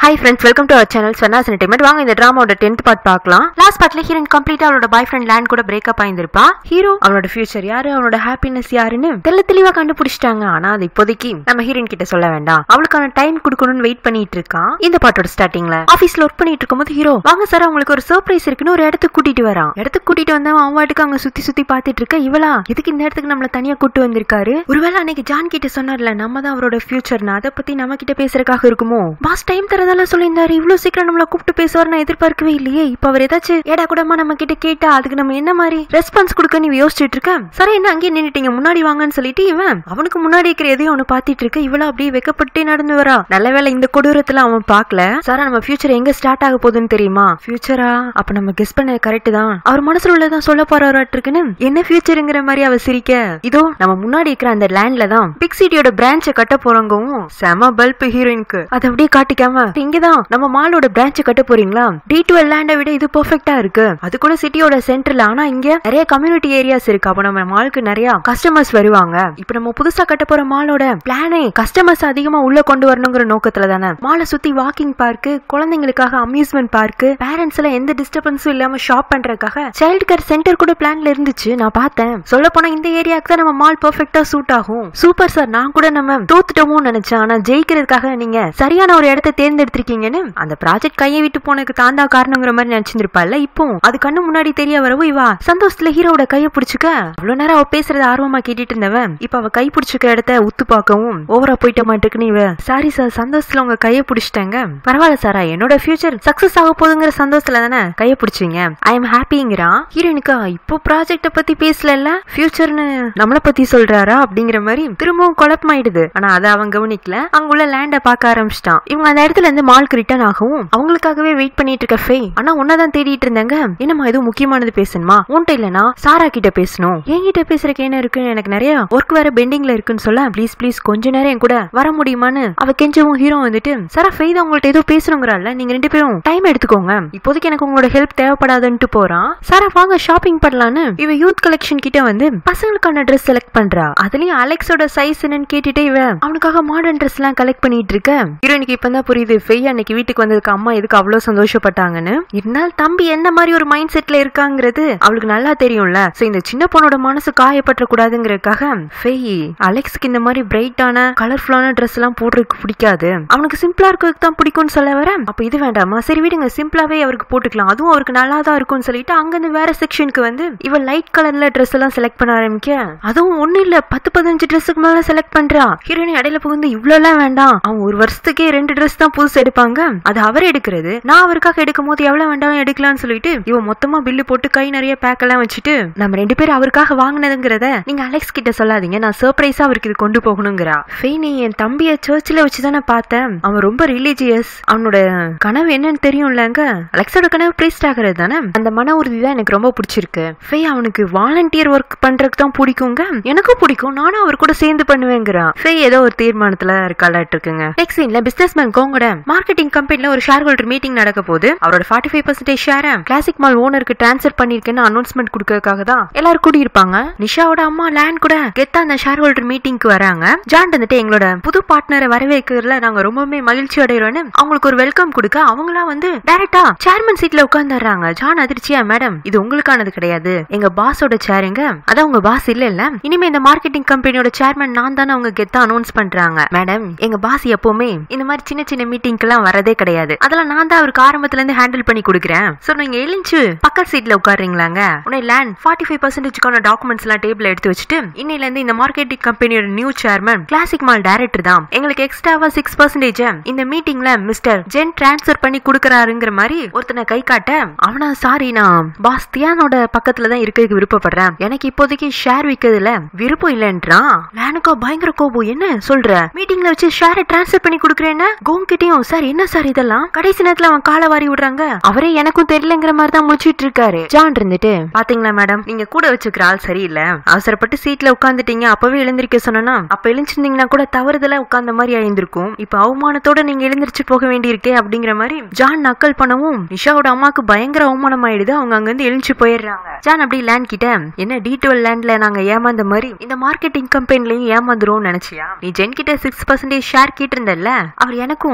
hi friends welcome to our channel Swarna's entertainment வாங்க இந்த ட்ராமாவோட டென்த் பார்ட் பார்க்கலாம் லாஸ்ட் பார்ட்ல ஹீரோயின் கம்ப்ளீட்டா அவளோட பாய் ஃப்ரெண்ட் லேண்ட் கூட பிரேக்கப் ஆயிருந்திருப்பா ஹீரோ அவனோட ஃபியூச்சர் யாரு அவனோட ஹாப்பினஸ் யாருன்னு தெள்ள தெளிவா கண்டுபிடிச்சிட்டாங்க ஆனா அது இப்போதைக்கு நம்ம ஹீரோயின் கிட்ட சொல்ல வேண்டாம் அவளுக்கான டைம் கொடுக்கணும்னு வெயிட் பண்ணிட்டு இருக்கான் இந்த பாட்டோட ஸ்டார்டிங்ல ஆபீஸ்ல ஒர்க் பண்ணிட்டு இருக்கும்போது ஹீரோ வாங்க சார் அவங்களுக்கு ஒரு சர்ப்ரைஸ் இருக்குன்னு ஒரு இடத்துக்கு கூட்டிட்டு வரான் இடத்துக்கு கூட்டிட்டு வந்தவன் அவன் வாட்டுக்கு அங்க சுத்தி சுத்தி பாத்துட்டு இருக்க இவளா எதுக்கு இந்த இடத்துக்கு நம்மள தனியா கூட்டு வந்திருக்காரு ஒருவேளை அன்னைக்கு ஜான் கிட்ட சொன்னார்ல நம்ம தான் அவரோட ஃபியூச்சர்னு அதை பத்தி நம்ம கிட்ட பேசுறதுக்காக இருக்குமோ பாஸ் டைம் தரதெல்லாம் சொல்லியிருந்தாரு இவ்வளவு சீக்கிரம் நம்மள கூப்பிட்டு பேசுவார் நான் எதிர்பார்க்கவே இல்லையே இப்ப அவர் ஏதாச்சும் ஏடா கூடமா நம்ம கிட்ட கேட்டா அதுக்கு நம்ம என்ன மாதிரி ரெஸ்பான்ஸ் கொடுக்க நீ யோசிச்சுட்டு இருக்க சரி என்ன அங்கேயே நின்னுட்டீங்க முன்னாடி வாங்கன்னு சொல்லிட்டு இவன் அவனுக்கு முன்னாடி இருக்கிற எதையும் அவனு பாத்திட்டு இருக்க இவ்வளவு அப்படியே வெக்கப்பட்டே நடந்து வரா நல்ல வேளை இந்த கொடூரத்துல அவன் பார்க்கல சாரா நம்ம ஃபியூச்சர் எங்க ஸ்டார்ட் ஆக போகுதுன்னு தெரியுமா ஃபியூச்சரா அப்ப நம்ம கெஸ் பண்ண கரெக்ட் தான் அவர் மனசுல உள்ளதான் சொல்ல போறாருன்னு என்ன ஃபியூச்சருங்கிற மாதிரி அவ சிரிக்க இதோ நம்ம முன்னாடி இருக்கிற அந்த லேண்ட்ல தான் பிக் சிட்டியோட பிரான்ச்சை கட்ட போறவங்கவும் செம பல்ப் ஹீரோயினுக்கு அதை அப்படியே காட்டிக்காம இங்கதான் நம்ம மாலோட பிரான்ச் கட்ட போறீங்களா டி டுவெல் லேண்டை விட இது பெர்ஃபெக்ட்டா இருக்கு அது கூட சிட்டியோட சென்டர்ல ஆனா இங்க நிறைய கம்யூனிட்டி ஏரியாஸ் இருக்கு அப்ப நம்ம மாலுக்கு நிறைய கஸ்டமர்ஸ் வருவாங்க இப்ப நம்ம புதுசா கட்ட போற மாலோட பிளானே கஸ்டமர்ஸ் அதிகமா உள்ள கொண்டு வரணுங்கிற நோக்கத்துல தானே மாலை சுத்தி வாக்கிங் பார்க்கு குழந்தைங்களுக்காக அம்யூஸ்மெண்ட் பார்க்கு பேரண்ட்ஸ் எல்லாம் எந்த டிஸ்டர்பன்ஸும் இல்லாம ஷாப் பண்றதுக்காக சைல்டு கேர் சென்டர் கூட பிளான்ல இருந்துச்சு நான் பார்த்தேன் சொல்ல போனா இந்த ஏரியாவுக்கு தான் நம்ம மால் பெர்ஃபெக்ட்டா சூட் ஆகும் சூப்பர் சார் நான் கூட நம்ம தோத்துட்டோமோ நினைச்சேன் ஆனா ஜெயிக்கிறதுக்காக நீங்க சரியான ஒரு இடத்தை தேர்ந்தெடுத்திருக்கீங்கன்னு அந்த ப்ராஜெக்ட் கையை விட்டு போனதுக்கு தாண்டா காரணங்கிற மாதிரி நினைச்சிருப்பாள்ல இப்போ அது கண்ணு முன்னாடி தெரிய வரவும் இவா சந்தோஷத்துல ஹீரோட கைய பிடிச்சுக்க அவ்வளவு நேரம் அவ பேசுறத ஆர்வமா கேட்டுட்டு இருந்தவன் இப்ப அவ கை பிடிச்சுக்க இடத்த உத்து பார்க்கவும் ஓவரா போயிட்ட மாட்டேக்குன்னு இவ சாரி சார் சந்தோஷத்துல உங்க கைய பிடிச்சிட்டாங்க பரவாயில்ல சாரா என்னோட ஃபியூச்சர் சக்சஸ் ஆக போகுதுங்கிற சந்தோஷத்துல தானே கைய பிடிச்சிங்க ஐ எம் ஹாப்பிங்கிறான் ஹீரோனுக்கா இப்போ ப்ராஜெக்ட பத்தி பேசல ஃபியூச்சர்னு நம்மள பத்தி சொல்றாரா அப்படிங்கிற மாதிரி திரும்பவும் குழப்பமாயிடுது ஆனா அதை அவன் கவனிக்கல அங்குள்ள லேண்ட பார்க்க ஆரம்பிச்சிட்டான் இவங்க அந்த இடத்துல இருந்து மால்க்கு ரிட்டர்ன் ஆகவும் அவங்களுக்காகவே வெயிட் பண்ணிட்டு இருக்க ஃபே ஆனா உன்னதான் தேடிட்டு இருந்தாங்க என்னம்மா எதுவும் முக்கியமானது பேசணுமா உன்ட்ட இல்லனா சாரா கிட்ட பேசணும் என்கிட்ட பேசுறதுக்கு என்ன இருக்குன்னு எனக்கு நிறைய ஒர்க் வேற பெண்டிங்ல இருக்குன்னு சொல்ல ப்ளீஸ் ப்ளீஸ் கொஞ்ச நேரம் என் கூட வர முடியுமான்னு அவ கெஞ்சவும் ஹீரோ வந்துட்டு சாரா ஃபே தான் உங்கள்ட்ட ஏதோ பேசணுங்கிறாள் நீங்க ரெண்டு பேரும் டைம் எடுத்துக்கோங்க இப்போதைக்கு எனக்கு உங்களோட ஹெல்ப் தேவைப்படாதுன்ட்டு போறான் சாரா வாங்க ஷாப்பிங் பண்ணலான்னு இவ யூத் கலெக்ஷன் கிட்ட வந்து பசங்களுக்கான ட்ரெஸ் செலக்ட் பண்றா அதுலயும் அலெக்ஸோட சைஸ் என்னன்னு கேட்டுட்டே இவ அவனுக்காக மாடர்ன் ட்ரெஸ் எல்லாம் கலெக்ட் பண்ணிட்டு இருக்க ஹீரோனுக்கு இப்பதான் புரியுது ஃபெய் அன்னைக்கு வீட்டுக்கு வந்ததுக்கு அம்மா எதுக்கு அவ்வளவு சந்தோஷப்பட்டாங்கன்னு இருந்தாலும் தம்பி எந்த மாதிரி ஒரு மைண்ட் செட்ல இருக்காங்கிறது அவளுக்கு நல்லா தெரியும்ல சோ இந்த சின்ன பொண்ணோட மனசு காயப்பற்ற கூடாதுங்கிறதுக்காக ஃபெய் அலெக்ஸ்க்கு இந்த மாதிரி பிரைட்டான கலர்ஃபுல்லான ட்ரெஸ் எல்லாம் போடுறதுக்கு பிடிக்காது அவனுக்கு சிம்பிளா இருக்கிறதுக்கு தான் பிடிக்கும்னு சொல்ல வர அப்ப இது வேண்டாமா சரி விடுங்க சிம்பிளாவே அவருக்கு போட்டுக்கலாம் அதுவும் அவருக்கு நல்லா தான் இருக்கும்னு சொல்லிட்டு அங்கிருந்து வேற செக்ஷனுக்கு வந்து இவ லைட் கலர்ல ட்ரெஸ் எல்லாம் செலக்ட் பண்ண ஆரம்பிக்க அதுவும் ஒண்ணு இல்ல பத்து பதினஞ்சு ட்ரெஸ்ஸுக்கு மேல செலக்ட் பண்றா ஹீரோயின் இடையில புகுந்து இவ்வளவு எல்லாம் வேண்டாம் அவன் ஒரு வருஷத்துக்கே ரெண்டு ட்ரெஸ் தான் புதுசு எடுப்பாங்க அது அவர் எடுக்கிறது நான் அவருக்காக எடுக்கும் போது எவ்வளவு வேண்டாம் எடுக்கலாம்னு சொல்லிட்டு இவன் மொத்தமா பில்லு போட்டு கை நிறைய பேக் எல்லாம் வச்சுட்டு நம்ம ரெண்டு பேரும் அவருக்காக வாங்கினதுங்கிறத நீங்க அலெக்ஸ் கிட்ட சொல்லாதீங்க நான் சர்ப்ரைஸா அவருக்கு இது கொண்டு போகணுங்கிறா ஃபெய் நீ என் தம்பிய சர்ச்சில் வச்சுதானே பார்த்தேன் அவன் ரொம்ப ரிலீஜியஸ் அவனோட கனவு என்னன்னு தெரியும்லங்க அலெக்ஸோட கனவு பிரீஸ்ட் ஆகிறது தானே அந்த மன உறுதி தான் எனக்கு ரொம்ப பிடிச்சிருக்கு ஃபெய் அவனுக்கு வாலண்டியர் ஒர்க் பண்றதுக்கு தான் பிடிக்குங்க எனக்கும் பிடிக்கும் நானும் அவர் கூட சேர்ந்து பண்ணுவேங்கிறான் ஃபெய் ஏதோ ஒரு தீர்மானத்துல இருக்காளாட்டு இருக்குங்க நெக்ஸ்ட் சீன்ல பிசினஸ் மேன் கோங்கோட மார்க்கெட்டிங் கம்பெனில ஒரு ஷேர் ஹோல்டர் மீட்டிங் நடக்க போது அவரோட ஃபார்ட்டி ஃபைவ் பர்சன்டேஜ் ஷேரை கிளாசிக் மால் ஓனருக்கு டிரான்ஸ்ஃபர் பண்ணிருக்கேன்னு அனௌன்ஸ்மெண்ட் கொடுக்கறதுக்காக தான் எல்லாரும் கூடி இருப்பாங்க நிஷாவோட அம்மா லேண்ட் கூட கெத்தா அந்த ஷேர் ஹோல்டர் மீட்டிங்க்கு வராங்க ஜான் வந்துட்டு எங்களோட புது பார்ட்னரை வரவேற்கிறதுல நாங்க ரொம்பவுமே மகிழ்ச்சி அடைகிறோம்னு அவங்களுக்கு ஒரு வெல்கம் கொடுக்க அவங்களா வந்து டைரக்டா சேர்மன் சீட்ல உட்கார்ந்துடுறாங்க ஜான் அதிர்ச்சியா மேடம் இது உங்களுக்கானது கிடையாது எங்க பாஸோட சேருங்க அதான் உங்க பாஸ் இல்ல இல்ல இனிமே இந்த மார்க்கெட்டிங் கம்பெனியோட சேர்மன் நான் தானே அவங்க கெத்தா அனௌன்ஸ் பண்றாங்க மேடம் எங்க பாஸ் எப்பவுமே இந்த மாதிரி சின்ன சின்ன மீட்டிங்க்கு எல்லாம் வரதே கிடையாது அதெல்லாம் நான் தான் அவருக்கு ஆரம்பத்துல இருந்து ஹேண்டில் பண்ணி கொடுக்குறேன் சோ நீங்க எழுந்து பக்கத்து சீட்ல உட்காருங்களாங்க உடனே லேண்ட் ஃபார்ட்டி ஃபைவ் பர்சன்டேஜ்க்கான டாக்குமெண்ட்ஸ் எல்லாம் டேபிள் எடுத்து வச்சுட்டு இன்னையில இருந்து இந்த மார்க்கெட்டிங் கம்பெனியோட new chairman classic mall director தான் எங்களுக்கு எக்ஸ்ட்ராவா சிக்ஸ் பர்சன்டேஜ் இந்த மீட்டிங்ல மிஸ்டர் ஜென் டிரான்ஸ்ஃபர் பண்ணி கொடுக்கறாருங்கிற மாதிரி ஒருத்தனை கை காட்ட அவனா சாரி நான் பாஸ் தியானோட பக்கத்துல தான் இருக்கிறதுக்கு விருப்பப்படுறேன் எனக்கு இப்போதைக்கு ஷேர் விற்கிறதுல விருப்பம் இல்லைன்றான் லேனுக்கா பயங்கர கோபம் என்ன சொல்ற மீட்டிங்ல வச்சு ஷேரை டிரான்ஸ்ஃபர் பண்ணி கொடுக்குறேன்னு கோம் கிட்டயும் சார் என்ன சார் இதெல்லாம் கடைசி நேரத்துல அவன் காலை வாரி விடுறாங்க அவரே எனக்கும் தெரியலங்கிற மாதிரி தான் முடிச்சிட்டு இருக்காரு ஜான் இருந்துட்டு பாத்தீங்களா மேடம் நீங்க கூட வச்சுக்கிற ஆள் சரியில்லை அவசரப்பட்டு சீட்ல உட்காந்துட்டீங்க அப்பவே எழுந்திருக்க சொன்னா அப்ப எழுந்திருந்தீங்கன்னா கூட தவறுதலா உட்கார்ந்த மாதிரி ஆயிருந்திருக்கும் இப்ப அவமானத்தோட நீங்க எழுந்திருச்சு போக வேண்டியிருக்கே அப்படிங்கிற மாதிரி ஜான் நக்கல் பண்ணவும் நிஷாவோட அம்மாக்கு பயங்கர அவமானம் ஆயிடுது அவங்க அங்க இருந்து எழுந்து போயிடுறாங்க ஜான் அப்படி லேண்ட் கிட்ட என்ன டி டுவெல் லேண்ட்ல நாங்க ஏமாந்த மாதிரி இந்த மார்க்கெட்டிங் கம்பெனிலையும் ஏமாந்துரும் நினைச்சியா நீ ஜென் கிட்ட சிக்ஸ் பர்சன்டேஜ் ஷேர் கேட்டிருந்தல்ல அவர் எனக்கும் தியானுக்கும்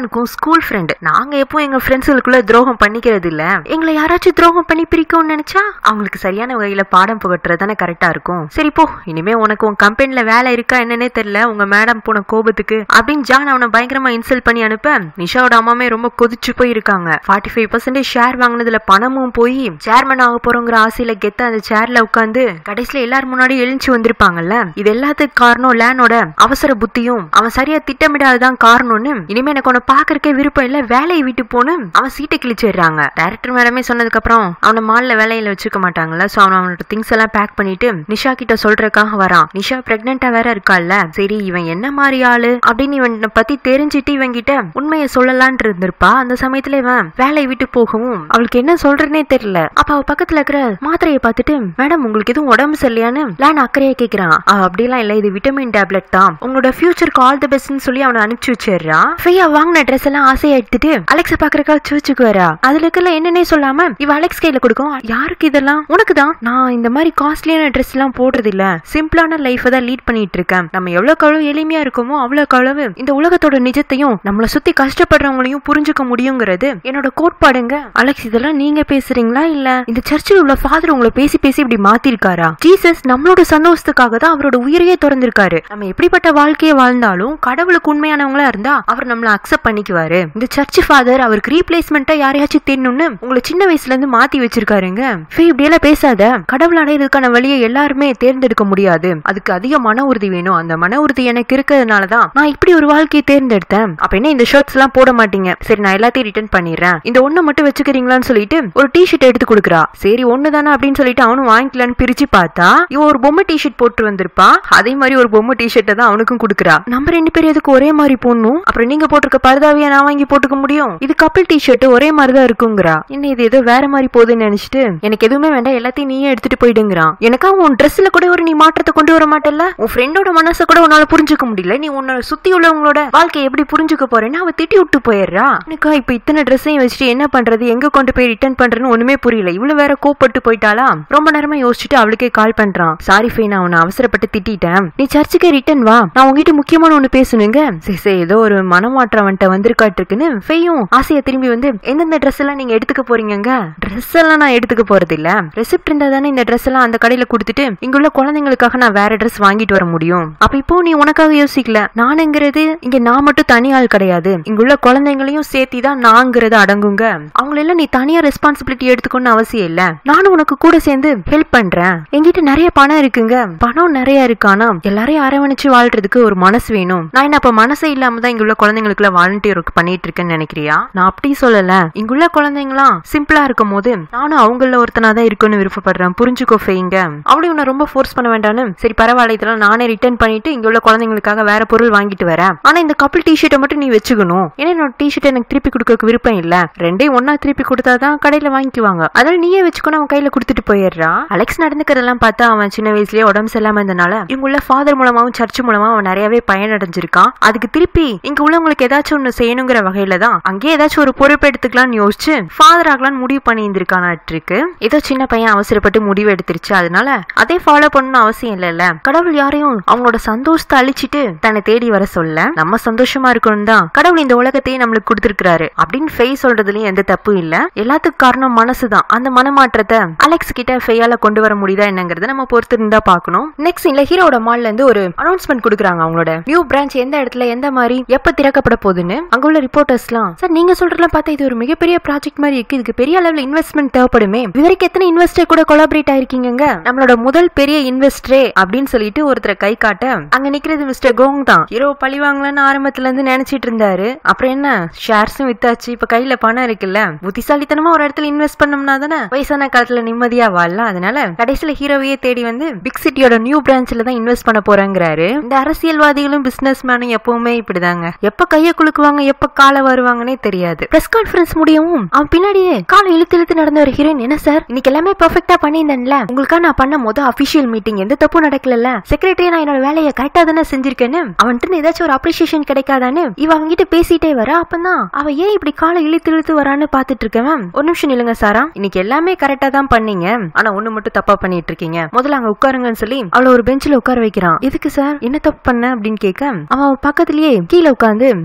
இருக்கும் ஸ்கூல் ஃப்ரெண்டு நாங்க எப்பவும் எங்க ஃப்ரெண்ட்ஸுக்குள்ள துரோகம் பண்ணிக்கிறது இல்ல எங்களை யாராச்சும் துரோகம் பண்ணி பிரிக்கும்னு நினைச்சா அவங்களுக்கு சரியான வகையில பாடம் புகட்டுறது தானே கரெக்டா இருக்கும் சரி போ இனிமே உனக்கு உன் கம்பெனில வேலை இருக்கா என்னன்னே தெரியல உங்க மேடம் போன கோபத்துக்கு அப்படின்னு ஜான் அவனை பயங்கரமா இன்சல்ட் பண்ணி அனுப்ப நிஷாவோட அம்மாமே ரொம்ப கொதிச்சு போய் இருக்காங்க ஃபார்ட்டி ஃபைவ் பர்சன்டேஜ் ஷேர் வாங்கினதுல பணமும் போய் சேர்மன் ஆக போறோங்கிற ஆசையில கெத்த அந்த சேர்ல உட்காந்து கடைசியில எல்லாரும் முன்னாடி எழுந்துச்சு வந்திருப்பாங்கல்ல இது எல்லாத்துக்கு காரணம் லேனோட அவசர புத்தியும் அவன் சரியா திட்டமிடாததான் காரணம்னு இனிமே எனக்கு உன்னை பாக்குறக்கே விருப்பம் இல்ல வேலையை விட்டு போன்னு அவன் சீட்டை கிழிச்சிடுறாங்க டைரக்டர் மேடமே சொன்னதுக்கு அப்புறம் அவனை மால்ல வேலையில வச்சுக்க மாட்டாங்கல்ல சோ அவன் அவனோட திங்ஸ் எல்லாம் பேக் பண்ணிட்டு நிஷா கிட்ட சொல்றதுக்காக வரான் நிஷா பிரெக்னெண்டா வேற இருக்கால்ல சரி இவன் என்ன மாதிரி ஆளு அப்படின்னு இவனை பத்தி தெரிஞ்சுட்டு இவன் கிட்ட உண்மையை சொல்லலான் இருந்திருப்பா அந்த சமயத்துல இவன் வேலையை விட்டு போகவும் அவளுக்கு என்ன சொல்றேனே தெரியல அப்ப அவ பக்கத்துல இருக்கிற மாத்திரையை பார்த்துட்டு மேடம் உங்களுக்கு எதுவும் உடம்பு சரியில்லையான்னு லேன் அக்கறையா கேக்குறான் "ஆ, அப்படிலாம் இல்ல இது விட்டமின் டேப்லெட் தான் உங்களோட ஃபியூச்சருக்கு ஆல் தி பெஸ்ட்னு சொல்லி அவனை அனுப்பிச்சு வச்சிடுறான் ஃப்ரீயா வாங்கின ட்ரெஸ் எல்லாம் ஆசையா எடுத்துட்டு அலெக்ஸ பாக்குறக்கா சர்ச்சுக்கு வரா அதுல இருக்கல என்னன்னே சொல்லாம இவ அலெக்ஸ் கையில கொடுக்கும் யாருக்கு இதெல்லாம் உனக்கு தான் நான் இந்த மாதிரி காஸ்ட்லியான ட்ரெஸ் எல்லாம் போடுறது இல்ல சிம்பிளான லைஃப் தான் லீட் பண்ணிட்டு இருக்கேன் நம்ம எவ்வளவுக்கு அவ்வளவு எளிமையா இருக்கோமோ அவ்வளவுக்கு அளவு இந்த உலகத்தோட நிஜத்தையும் நம்மள சுத்தி கஷ்டப்படுறவங்களையும் புரிஞ்சுக்க முடியுங்கிறது என்னோட கோட்பாடுங்க அலெக்ஸ் இதெல்லாம் நீங்க பேசுறீங்களா இல்ல இந்த சர்ச்சில் உள்ள ஃபாதர் உங்களை பேசி பேசி இப்படி மாத்திருக்காரா ஜீசஸ் நம்மளோட சந்தோஷத்துக்காக தான் அவரோட உயிரையே திறந்திருக்காரு நம்ம எப்படிப்பட்ட வாழ்க்கையை வாழ்ந்தாலும் கடவுளுக்கு உண்மையானவங்களா இருந்தா அவர் நம்மள அக்செப்ட் பண்ணிக்குவாரு இந்த சர்ச் ஃபாதர் அவருக்கு ரீப்ளேஸ்மெண்டா யாரையாச்சும் தேடணும்னு உங்களை சின்ன வயசுல இருந்து மாத்தி வச்சிருக்காருங்க ஃபே இப்படியெல்லாம் பேசாத கடவுள் அடையிறதுக்கான வழியை எல்லாருமே தேர்ந்தெடுக்க முடியாது அதுக்கு அதிக மன உறுதி வேணும் அந்த மன உறுதி எனக்கு இருக்கிறதுனால தான் நான் இப்படி ஒரு வாழ்க்கையை தேர்ந்தெடுத்தேன் அப்ப என்ன இந்த ஷர்ட்ஸ் எல்லாம் போட மாட்டீங்க சரி நான் எல்லாத்தையும் ரிட்டர்ன் பண்ணிடுறேன் இந்த ஒண்ணை மட்டும் வச்சுக்கிறீங்களான்னு சொல்லிட்டு ஒரு டிஷர்ட் எடுத்து கொடுக்குறா சரி ஒண்ணு தானே அப்படின்னு சொல்லிட்டு அவனும் வாங்கிக்கலான்னு பிரிச்சு பார்த்தா இவ ஒரு பொம்மை டிஷர்ட் போட்டு வந்திருப்பா அதே மாதிரி ஒரு பொம்மை டிஷர்ட்டை தான் அவனுக்கும் கொடுக்குறா நம்ம ரெண்டு பேரும் எதுக்கு ஒரே மாதிரி போடணும் அப்புறம் நீங்க போட்டிருக்க பரதாவியா நான் வாங்கி போட்டுக்க முடியும் இது கப்பிள் டிஷர்ட் ஒரே மாதிரி தான் இருக்குங்கிறா இன்னும் இது ஏதோ வேற மாதிரி போகுதுன்னு நினைச்சிட்டு எனக்கு எதுவுமே வேண்டாம் எல்லாத்தையும் நீயே எடுத்துட்டு போயிடுங்கிறான் எனக்கா உன் ட்ரெஸ்ல கூட ஒரு நீ மாற்றத்தை கொண்டு வர மாட்டல்ல உன் ஃப்ரெண்டோட மனசை கூட உன்னால புரிஞ்சுக்க முடியல நீ உன்னை சுத்தி உள்ளவங்களோட வாழ்க்கையை எப்படி புரிஞ்சுக்க போறேன்னு அவ திட்டி விட்டு போயிடுறா எனக்கா இப்ப இத்தனை ட்ரெஸ்ஸையும் வச்சுட்டு என்ன பண்றது எங்க கொண்டு போய் ரிட்டர்ன் பண்றேன்னு ஒண்ணுமே புரியல இவ்வளவு வேற கோப்பட்டு போயிட்டாளா ரொம்ப நேரமா யோசிச்சுட்டு அவளுக்கே கால் பண்றான் சாரி ஃபை நான் உன்னை அவசரப்பட்டு திட்டிட்டேன் நீ சர்ச்சுக்கு ரிட்டர்ன் வா நான் உங்ககிட்ட முக்கியமான ஒண்ணு பேசணுங்க சரி சரி ஏதோ ஒரு மனமாற்றம் வந்துட்டு வந்திருக்காட்டு இருக்குன்னு ஃபெய்யும் ஆசையை திரும்பி வந்து எந்தெந்த ட்ரெஸ் எல்லாம் நீங்க எடுத்துக்க போறீங்கங்க ட்ரெஸ் எல்லாம் நான் எடுத்துக்க போறது இல்ல ரெசிப்ட் இருந்தா தானே இந்த ட்ரெஸ் எல்லாம் அந்த கடையில கொடுத்துட்டு இங்குள்ள குழந்தைங்களுக்காக நான் வேற ட்ரெஸ் வாங்கிட்டு வர முடியும் அப்ப இப்போ நீ உனக்காக யோசிக்கல நானுங்கிறது இங்க நான் மட்டும் தனி ஆள் கிடையாது இங்குள்ள குழந்தைங்களையும் சேர்த்தி தான் நாங்கிறது அடங்குங்க அவங்களெல்லாம் நீ தனியா ரெஸ்பான்சிபிலிட்டி எடுத்துக்கணும்னு அவசியம் இல்ல நானும் உனக்கு கூட சேர்ந்து ஹெல்ப் பண்றேன் என்கிட்ட நிறைய பணம் இருக்குங்க பணம் நிறைய இருக்கானா எல்லாரையும் அரவணைச்சு வாழ்றதுக்கு ஒரு மனசு வேணும் நான் என்ன அப்ப மனசே இல்லாம தான் இங்குள்ள குழந்தைங்களுக்குள்ள வாலண்டியர் பண்ணிட்டு இருக்கேன்னு நினைக்கிறியா நான் அப்படி சொல்லல இங்குள்ள குழந்தைங்களாம் சிம்பிளா இருக்கும் போது நானும் அவங்கள ஒருத்தனா தான் இருக்குன்னு விருப்பப்படுறேன் புரிஞ்சுக்கோ ஃபெய்ங்க அவளையும் உன்னை ரொம்ப ஃபோர்ஸ் பண்ண வேண்டாம்னு சரி பரவாயில்ல இதெல்லாம் நானே ரிட்டர்ன் பண்ணிட்டு இங்க உள்ள குழந்தைங்களுக்காக வேற பொருள் வாங்கிட்டு வரேன் ஆனா இந்த கப்பிள் டிஷர்ட்டை மட்டும் நீ வச்சுக்கணும் ஏன்னா என்னோட டிஷர்ட் எனக்கு திருப்பி கொடுக்க விருப்பம் இல்ல ரெண்டையும் ஒன்னா திருப்பி கொடுத்தாதான் கடையில வாங்கிக்குவாங்க அதனால நீயே வச்சுக்கணும் அவன் கையில கொடுத்துட்டு போயிடுறா அலெக்ஸ் நடந்துக்கிறதெல்லாம் பார்த்தா அவன் சின்ன வயசுலயே உடம்பு சரியில்லாம இருந்தனால இவங்க உள்ள ஃபாதர் மூலமாவும் சர்ச் மூலமா அவன் நிறையவே பயனடைஞ்சிருக்கான் அதுக்கு திருப்பி இங்க உள்ளவங்களுக்கு ஏதாச்சும் ஒண்ணு செய்யணுங்கிற வகையில தான் அங்கேயே ஏதாச்சும் ஒரு பொறுப்பு எடுத்துக்கலாம்னு யோசிச்சு ஃபாதர் ஆகலாம்னு முடிவு பண்ணி இருந்திருக்கானாட்டிருக்கு ஏதோ சின்ன பையன் அவசரப்பட்டு முடிவு எடுத்துருச்சு அதனால அதே ஃபாலோ பண்ணணும் அவசியம் இல்லைல்ல கடவுள் யாரையும் அவங்களோட சந்தோஷத்தை அழிச்சிட்டு தன்னை தேடி வர சொல்ல நம்ம சந்தோஷமா இருக்கணும் தான் கடவுள் இந்த உலகத்தையே நம்மளுக்கு கொடுத்திருக்காரு அப்படின்னு ஃபெய் சொல்றதுலயும் எந்த தப்பும் இல்ல எல்லாத்துக்கும் காரணம் மனசுதான் அந்த மனமாற்றத்தை அலெக்ஸ் கிட்ட ஃபெய்யால கொண்டு வர முடியுதா என்னங்கறத நம்ம பொறுத்து இருந்தா பார்க்கணும் நெக்ஸ்ட் இல்ல ஹீரோட மால்ல இருந்து ஒரு அனௌன்ஸ்மெண்ட் கொடுக்குறாங்க அவங்களோட நியூ பிரான்ச் எந்த இடத்துல எந்த மாதிரி எப்ப திறக்கப்பட போகுதுன்னு அங்க உள்ள ரிப்போர்ட்டர்ஸ்லாம் சார் நீங்க சொல்றதெல்லாம் பார்த்தா இது ஒரு மிகப்பெரிய ப்ராஜெக்ட் மாதிரி இருக்கு இதுக்கு பெரிய அளவுல இன்வெஸ்ட்மெண்ட் தேவைப்படுமே இதுவரைக்கும் எத்தனை இன்வெஸ்டர் கூட கொலாபரேட் ஆயிருக்கீங்க நம்மளோட முதல் பெரிய இன்வெஸ்டரே அப்படின்னு சொல்லிட்டு ஒருத்தரை கை காட்ட அங்க நிக்கிறது மிஸ்டர் கோங் தான் ஹீரோ பழி வாங்கலாம்னு ஆரம்பத்துல இருந்து நினைச்சிட்டு இருந்தாரு அப்புறம் என்ன ஷேர்ஸும் வித்தாச்சு இப்ப கையில பணம் இருக்குல்ல புத்திசாலித்தனமா ஒரு இடத்துல இன்வெஸ்ட் பண்ணோம்னா தானே வயசான காலத்துல நிம்மதியா வாழலாம் அதனால கடைசியில ஹீரோவையே தேடி வந்து பிக் சிட்டியோட நியூ பிரான்ச்ல தான் இன்வெஸ்ட் பண்ண போறாங்கிறாரு இந்த அரசியல்வாதிகளும் பிசினஸ் மேனும் எப்பவுமே இப்படிதாங்க எப்ப கைய குலுக்குவாங்க எப்ப காலை வருவாங்கன்னே தெரியாது பிரஸ் கான்ஃபரன்ஸ் முடியவும் அவன் பின்னாடியே காலை இழுத்து இழுத்து நடந்த ஒரு ஹீரோயின் என்ன சார் இன்னைக்கு எல்லாமே பெர்ஃபெக்ட்டா பண்ணியிருந்தேன்ல உங்களுக்காக நான் பண்ண மொத அபிஷியல் மீட்டிங் எந்த தப்பும் நடக்கல செக்ரட்டரி நான் என்னோட வேலையை கரெக்டா தானே செஞ்சிருக்கேன்னு அவன்கிட்ட ஏதாச்சும் ஒரு அப்ரிசியேஷன் கிடைக்காதான்னு இவ அவங்கிட்ட பேசிட்டே வர அப்பதான் அவ ஏன் இப்படி காலை இழுத்து இழுத்து வரான்னு பாத்துட்டு இருக்கவன் ஒரு நிமிஷம் நில்லுங்க சாரா இன்னைக்கு எல்லாமே கரெக்டா தான் பண்ணீங்க ஆனா ஒண்ணு மட்டும் தப்பா பண்ணிட்டு இருக்கீங்க முதல்ல அங்க உட்காருங்கன்னு சொல்லி அவள ஒரு பெஞ்சில உட்கார வைக்கிறான் எதுக்கு சார் என்ன தப்பு பண்ண அப்படின்னு கேட்க அவன் அவ பக்கத்துலயே கீழே உட்காந்து அவளோட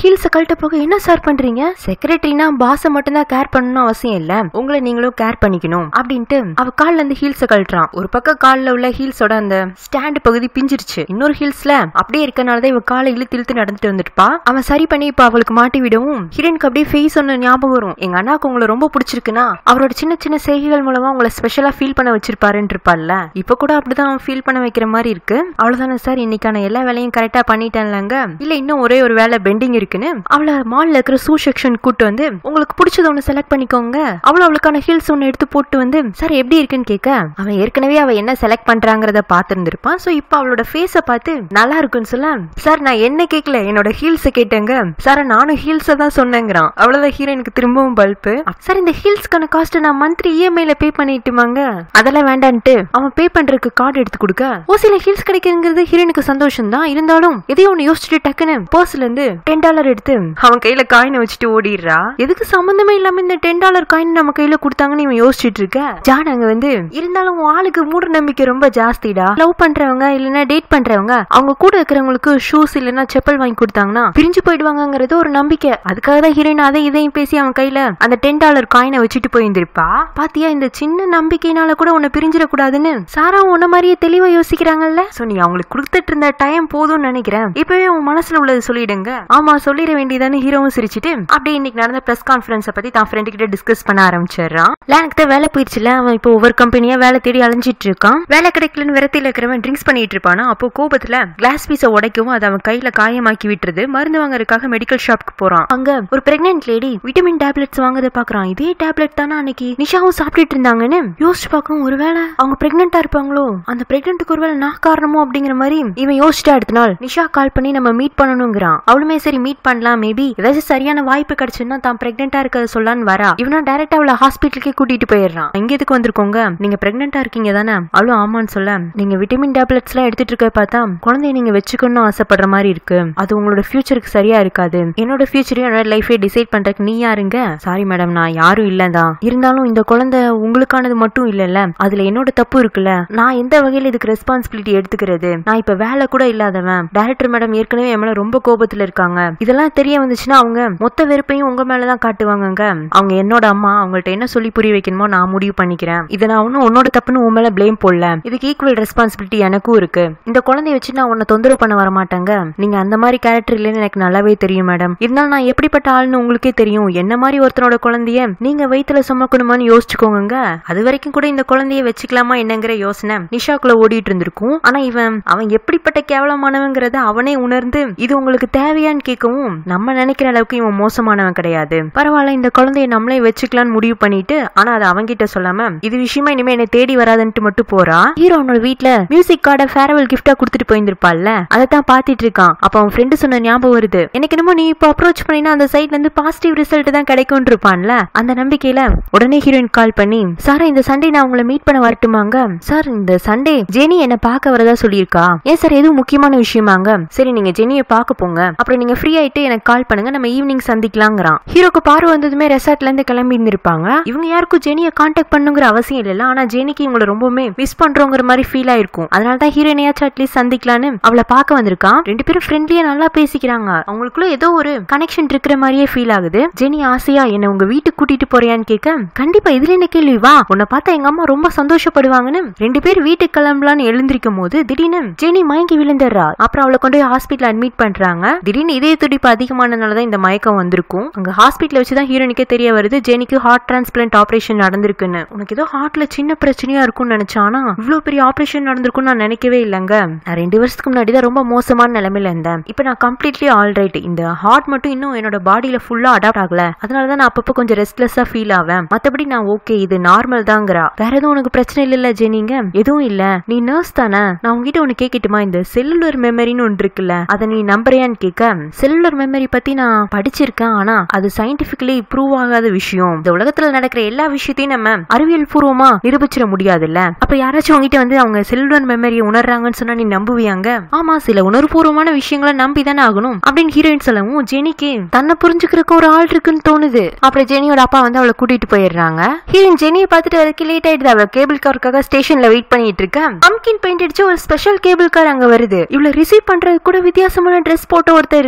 ஹீல்ஸ கழட்ட போக என்ன சார் பண்றீங்க செக்ரட்டரினா பாஸ மட்டும் தான் கேர் பண்ணணும் அவசியம் இல்ல உங்களை நீங்களும் கேர் பண்ணிக்கணும் அப்படின்ட்டு அவ கால்ல இருந்து ஹீல்ஸ கழட்டுறான் ஒரு பக்கம் கால்ல உள்ள ஹீல்ஸோட அந்த ஸ்டாண்ட் பகுதி பிஞ்சிருச்சு இன்னொரு ஹீல்ஸ்ல அப்படியே இருக்கனாலதான் இவ காலை இழுத்து இழுத்து நடந்துட்டு வந்துட்டுப்பா அவன் சரி பண்ணி இப்ப அவளுக்கு மாட்டி விடவும் ஹீரோனுக்கு அப்படியே ஃபேஸ் ஒன்னு ஞாபகம் வரும் எங்க அண்ணாக்கு உங்களை ரொம்ப பிடிச்சிருக்குன்னா அவரோட சின்ன சின்ன செய்கைகள் மூலமா உங்களை ஸ்பெஷலா ஃபீல் பண்ண வச்சிருப்பாருன்னு இருப்பாள்ல இப்ப கூட அப்படிதான் ஃபீல் பண்ண வைக்கிற மாதிரி இருக்கு அவ்வளவுதானே சார் இன்னைக்கான எல்லா வேலையும் கரெக்டா பண்ணிட்டேன்லங்க இல்ல இன்னும் ஒரே ஒரு வேலை பெண்டிங் இருக்குன்னு அவளை மால்ல இருக்கிற ஷூ செக்ஷன் கூட்டு வந்து உங்களுக்கு பிடிச்சத ஒண்ணு செலக்ட் பண்ணிக்கோங்க அவள அவளுக்கான ஹீல்ஸ் ஒன்னு எடுத்து போட்டு வந்து சார் எப்படி இருக்குன்னு கேட்க அவன் ஏற்கனவே அவ என்ன செலக்ட் பண்றாங்கறத பாத்துருந்துருப்பான் சோ இப்போ அவளோட ஃபேஸ பார்த்து நல்லா இருக்குன்னு சொல்ல சார் நான் என்ன கேட்கல என்னோட ஹீல்ஸ் கேட்டேங்க சார் நானும் ஹீல்ஸ தான் சொன்னேங்கிறான் அவ்வளவுதான் ஹீரோயினுக்கு திரும்பவும் பல்ப் சார் இந்த ஹீல்ஸ்க்கான காஸ்ட் நான் மந்த்லி இஎம்ஐல பே பண்ணிட்டுமாங்க அதெல்லாம் வேண்டான்ட்டு அவன் பே பண்றதுக்கு கார்டு எடுத்து கொடுக்க ஓ சில ஹீல்ஸ் கிடைக்குங்கிறது ஹீரோனுக்கு சந்தோஷம் தான் இருந்தாலும் எதையோ ஒன்னு யோசிச்சுட்டு டக்குன்னு பர்ஸ்ல இருந்து டென் டாலர் எடுத்து அவன் கையில காயினை வச்சுட்டு ஓடிடுறா எதுக்கு சம்பந்தமே இல்லாம இந்த டென் டாலர் காயின் நம்ம கையில கொடுத்தாங்கன்னு இவன் யோசிச்சுட்டு இருக்க ஜான் அங்க வந்து இருந்தாலும் உன் ஆளுக்கு மூட நம்பிக்கை ரொம்ப ஜாஸ்திடா லவ் பண்றவங்க இல்லைன்னா டேட் பண்றவங்க அவங்க கூட இருக்கிறவங்களுக்கு ஷூஸ் இல்லைன்னா செப்பல் வாங்கி கொடுத்தாங்கன்னா பிரிஞ்சு போயிடுவாங்கங்கிறது ஒரு நம்பிக்கை அதுக்காக தான் ஹீரோயின் அதை இதையும் பேசி அவன் கையில அந்த டென் டாலர் காயினை வச்சுட்டு போயிருந்திருப்பா பாத்தியா இந்த சின்ன நம்பிக்கையினால கூட உன்னை பிரிஞ்சிடக்கூடாதுன்னு சாரா உன்ன மாதிரியே தெளிவா யோசிக்கிறாங்கல்ல சோ நீ அவங்களுக்கு கொடுத்துட்டு இருந்த டைம் போதும்னு நினைக்கிறேன் இப்பவே உன் மனசுல உள்ளது சொல்லிடுங்க ஆமா சொல்லிட வேண்டியதானு ஹீரோவும் சிரிச்சிட்டு அப்படியே இன்னைக்கு நடந்த பிரஸ் கான்ஃபரன்ஸை பத்தி தான் ஃப்ரெண்டு கிட்ட டிஸ்கஸ் பண்ண ஆரம்பிச்சிடுறான் லேனுக்கு தான் வேலை போயிடுச்சுல அவன் இப்போ ஒவ்வொரு கம்பெனியா வேலை தேடி அலைஞ்சிட்டு இருக்கான் வேலை கிடைக்கலன்னு விரத்தில இருக்கிறவன் ட்ரிங்க்ஸ் பண்ணிட்டு இருப்பானா அப்போ கோபத்துல கிளாஸ் பீஸை உடைக்கவும் அதை அவன் கையில காயமாக்கி விட்டுறது மருந்து வாங்குறதுக்காக மெடிக்கல் ஷாப்க்கு போறான் அங்க ஒரு பிரெக்னென்ட் லேடி விட்டமின் டேப்லெட்ஸ் வாங்குறத பாக்குறான் இதே டேப்லெட் தானே அன்னைக்கு நிஷாவும் சாப்பிட்டுட்டு இருந்தாங்கன்னு யோசிச்சு பார்க்கவும் ஒருவேளை அவங்க பிரெக்னெண்டா இருப்பாங்களோ அந்த பிரெக்னென்ட்டுக்கு ஒருவேளை நான் காரணமோ அப்படிங்கிற மாதிரி இவன் யோசிச்சா அடுத்த நாள் நிஷா கால் பண்ணி நம்ம மீட் பண்ணணுங்கிறான் அவளுமே சரி மீட் பண்ணலாம் மேபி ஏதாச்சும் சரியான வாய்ப்பு கிடைச்சுன்னா தான் பிரெக்னெண்டா இருக்கிறத சொல்லலான்னு வரா இவனா டைரக்டா அவளை ஹாஸ்பிட்டலுக்கே கூட்டிட்டு போயிடுறான் இங்க எதுக்கு வந்திருக்கோங்க நீங்க பிரெக்னெண்டா இருக்கீங்க தானே அவளும் ஆமான்னு சொல்ல நீங்க விட்டமின் டேப்லெட்ஸ் எல்லாம் எடுத்துட்டு இருக்க பார்த்தா குழந்தைய நீங்க வச்சுக்கணும்னு ஆசைப்படுற மாதிரி இருக்கு அது உங்களோட ஃபியூச்சருக்கு சரியா இருக்காது என்னோட ஃபியூச்சரையும் என்னோட லைஃபே டிசைட் பண்றதுக்கு நீ யாருங்க சாரி மேடம் நான் யாரும் இல்லதான் இருந்தாலும் இந்த குழந்தை உங்களுக்கானது மட்டும் இல்லல்ல அதுல என்னோட தப்பு இருக்குல்ல நான் எந்த வகையில இதுக்கு ரெஸ்பான்சிபிலிட்டி எடுத்துக்கிறது நான் இப்ப வேலை கூட இல்லாதவன் டைரக்டர் மேடம் ஏற்கனவே என் மேல ரொம்ப கோபத்துல இருக்காங்க இதெல்லாம் தெரிய வந்துச்சுன்னா அவங்க மொத்த வெறுப்பையும் உங்க மேலதான் காட்டுவாங்கங்க அவங்க என்னோட அம்மா அவங்கள்ட்ட என்ன சொல்லி புரிய வைக்கணுமோ நான் முடிவு பண்ணிக்கிறேன் இதை நான் ஒன்னும் உன்னோட தப்புன்னு உன் மேல பிளேம் போடல இதுக்கு ஈக்குவல் ரெஸ்பான்சிபிலிட்டி எனக்கும் இருக்கு இந்த குழந்தைய வச்சு நான் உன்னை தொந்தரவு பண்ண வர மாட்டேங்க நீங்க அந்த மாதிரி கேரக்டர் இல்லைன்னு எனக்கு நல்லாவே தெரியும் மேடம் இருந்தாலும் நான் எப்படிப்பட்ட ஆள்னு உங்களுக்கே தெரியும் என்ன மாதிரி ஒருத்தனோட குழந்தைய நீங்க வயித்துல சுமக்கணுமான்னு யோசிச்சுக்கோங்க அது வரைக்கும் கூட இந்த குழந்தைய வச்சுக்கலாமா என்னங்கிற யோசனை நிஷாக்குள்ள ஓடிட்டு இருந்திருக்கும் ஆனா இவன் அவன் எப்படிப்பட்ட கேவலமானவங்கிறத அவனே உணர்ந்து இது உங்களுக்கு தேவையான்னு கேட்கவும் நம்ம நினைக்கிற அளவுக்கு இவன் மோசமானவன் கிடையாது பரவாயில்ல இந்த குழந்தைய நம்மளே வச்சுக்கலாம்னு முடிவு பண்ணிட்டு ஆனா அது அவங்கிட்ட சொல்லாம இது விஷயமா இனிமே என்னை தேடி வராதுன்ட்டு மட்டும் போறா ஹீரோ அவனோட வீட்ல மியூசிக் கார்டை ஃபேர்வெல் கிஃப்டா கொடுத்துட்டு போயிருந்திருப்பாள்ல அதை தான் பாத்துட்டு இருக்கான் அப்ப அவன் ஃப்ரெண்டு சொன்ன ஞாபகம் வருது எனக்கு என்னமோ நீ இப்போ அப்ரோச் பண்ணினா அந்த சைட்ல இருந்து பாசிட்டிவ் ரிசல்ட் தான் கிடைக்கும் இருப்பான்ல அந்த நம்பிக்கையில உடனே ஹீரோயின் கால் பண்ணி சாரா இந்த சண்டே நான் உங்களை மீட் பண்ண வரட்டுமாங்க சார் இந்த சண்டே ஜெனி என்ன பார்க்க வரதா சொல்லியிருக்கா ஏன் சார் எதுவும் முக்கியமான விஷயமாங்க சரி நீங்க ஜெனியை பார்க்க போங்க அப்புறம் நீங்க ஃப்ரீ ஆயிட்டு எனக்கு கால் பண்ணுங்க நம்ம ஈவினிங் சந்திக்கலாங்கிறான் ஹீரோக்கு பார்வை வந்ததுமே ரெசார்ட்ல இருந்து கிளம்பி இருந்திருப்பாங்க இவங்க யாருக்கும் ஜெனியை கான்டாக்ட் பண்ணுங்கிற அவசியம் இல்ல ஆனா ஜெனிக்கு இவங்களை ரொம்பவுமே மிஸ் பண்றோங்கிற மாதிரி ஃபீல் ஆயிருக்கும் அதனால தான் ஹீரோயினையாச்சும் அட்லீஸ்ட் சந்திக்கலான்னு அவளை பார்க்க வந்திருக்கான் ரெண்டு பேரும் ஃப்ரெண்ட்லியா நல்லா பேசிக்கிறாங்க அவங்களுக்குள்ள ஏதோ ஒரு கனெக்ஷன் இருக்கிற மாதிரியே ஃபீல் ஆகுது ஜெனி ஆசையா என்ன உங்க வீட்டுக்கு கூட்டிட்டு போறியான்னு கேட்க கண்டிப்பா இதுல என்ன கேள்வி வா உன்னை பார்த்தா எங்க அம்மா ரொம்ப சந்தோஷப்படுவாங்கன்னு ரெண்டு பேர் வீட்டுக்கு கிளம்பலான்னு எழுந்திருக்கும் போது திடீர்னு ஜெனி மயங்கி விழுந்துடுறா அப்புறம் அவளை கொண்டு போய் ஹாஸ்பிட்டல் அட்மிட் பண்றாங்க திடீர்னு இதய துடிப்பு அதிகமானதுனால இந்த மயக்கம் வந்திருக்கும் அங்க ஹாஸ்பிட்டல் வச்சுதான் ஹீரோனிக்கே தெரிய வருது ஜெனிக்கு ஹார்ட் டிரான்ஸ்பிளான்ட் ஆபரேஷன் நடந்திருக்குன்னு உனக்கு ஏதோ ஹார்ட்ல சின்ன பிரச்சனையா இருக்கும்னு நினைச்சா ஆனா இவ்வளவு பெரிய ஆபரேஷன் நடந்திருக்கும்னு நான் நினைக்கவே இல்லைங்க நான் ரெண்டு வருஷத்துக்கு முன்னாடி தான் ரொம்ப மோசமான நிலைமையில இருந்தேன் இப்போ நான் கம்ப்ளீட்லி ஆல் ரைட் இந்த ஹார்ட் மட்டும் இன்னும் என்னோட பாடியில ஃபுல்லா அடாப்ட் ஆகல அதனால தான் நான் அப்பப்போ கொஞ்சம் ரெஸ்ட்லெஸ்ஸா ஃபீல் ஆவேன் மத்தபடி நான் ஓகே இது நார்மல் தாங்கிறா வேற எதுவும் உனக்கு பிரச்சனை இல்ல ஜெனிங்க எதுவும் இல்ல நீ நர்ஸ் தானே நான் உங்ககிட்ட ஒன்னு கேட்கட்டுமா இந்த செல்லுலர் மெமரின்னு ஒன்று இருக்குல்ல அதை நீ நம்புறியான்னு கேட்க செல்லுலர் மெமரி பத்தி நான் படிச்சிருக்கேன் ஆனா அது சயின்டிபிக்கலி ப்ரூவ் ஆகாத விஷயம் இந்த உலகத்துல நடக்கிற எல்லா விஷயத்தையும் நம்ம அறிவியல் பூர்வமா நிரூபிச்சிட முடியாதுல்ல அப்ப யாராச்சும் உங்ககிட்ட வந்து அவங்க செல்லுலர் மெமரியை உணர்றாங்கன்னு சொன்னா நீ நம்புவியாங்க ஆமா சில உணர்வுபூர்வமான விஷயங்களை நம்பி தானே ஆகணும் அப்படின்னு ஹீரோயின் சொல்லவும் ஜெனிக்கு தன்னை புரிஞ்சுக்கிறதுக்கு ஒரு ஆள் இருக்குன்னு தோணுது அப்புறம் ஜெனியோட அப்பா வந்து அவளை கூட்டிட்டு போயிடுறாங்க ஹீரோயின் ஜெனியை பார்த்துட்டு அதுக்கு லேட் ஆயிடுது அவ கேபிள் காருக்காக ஸ்டேஷன்ல வெயிட் பண்ணிட்டு இருக்க பம்கின் பெயிண்ட் அடிச்சு ஒரு ஸ்பெஷல் கேபிள் கார் அங்க வருது இவ்வளவு ரிசீவ் பண்றது கூட வித்தியாசமான ட்ரெஸ் போட்ட ஒருத்தர் இருக்காரு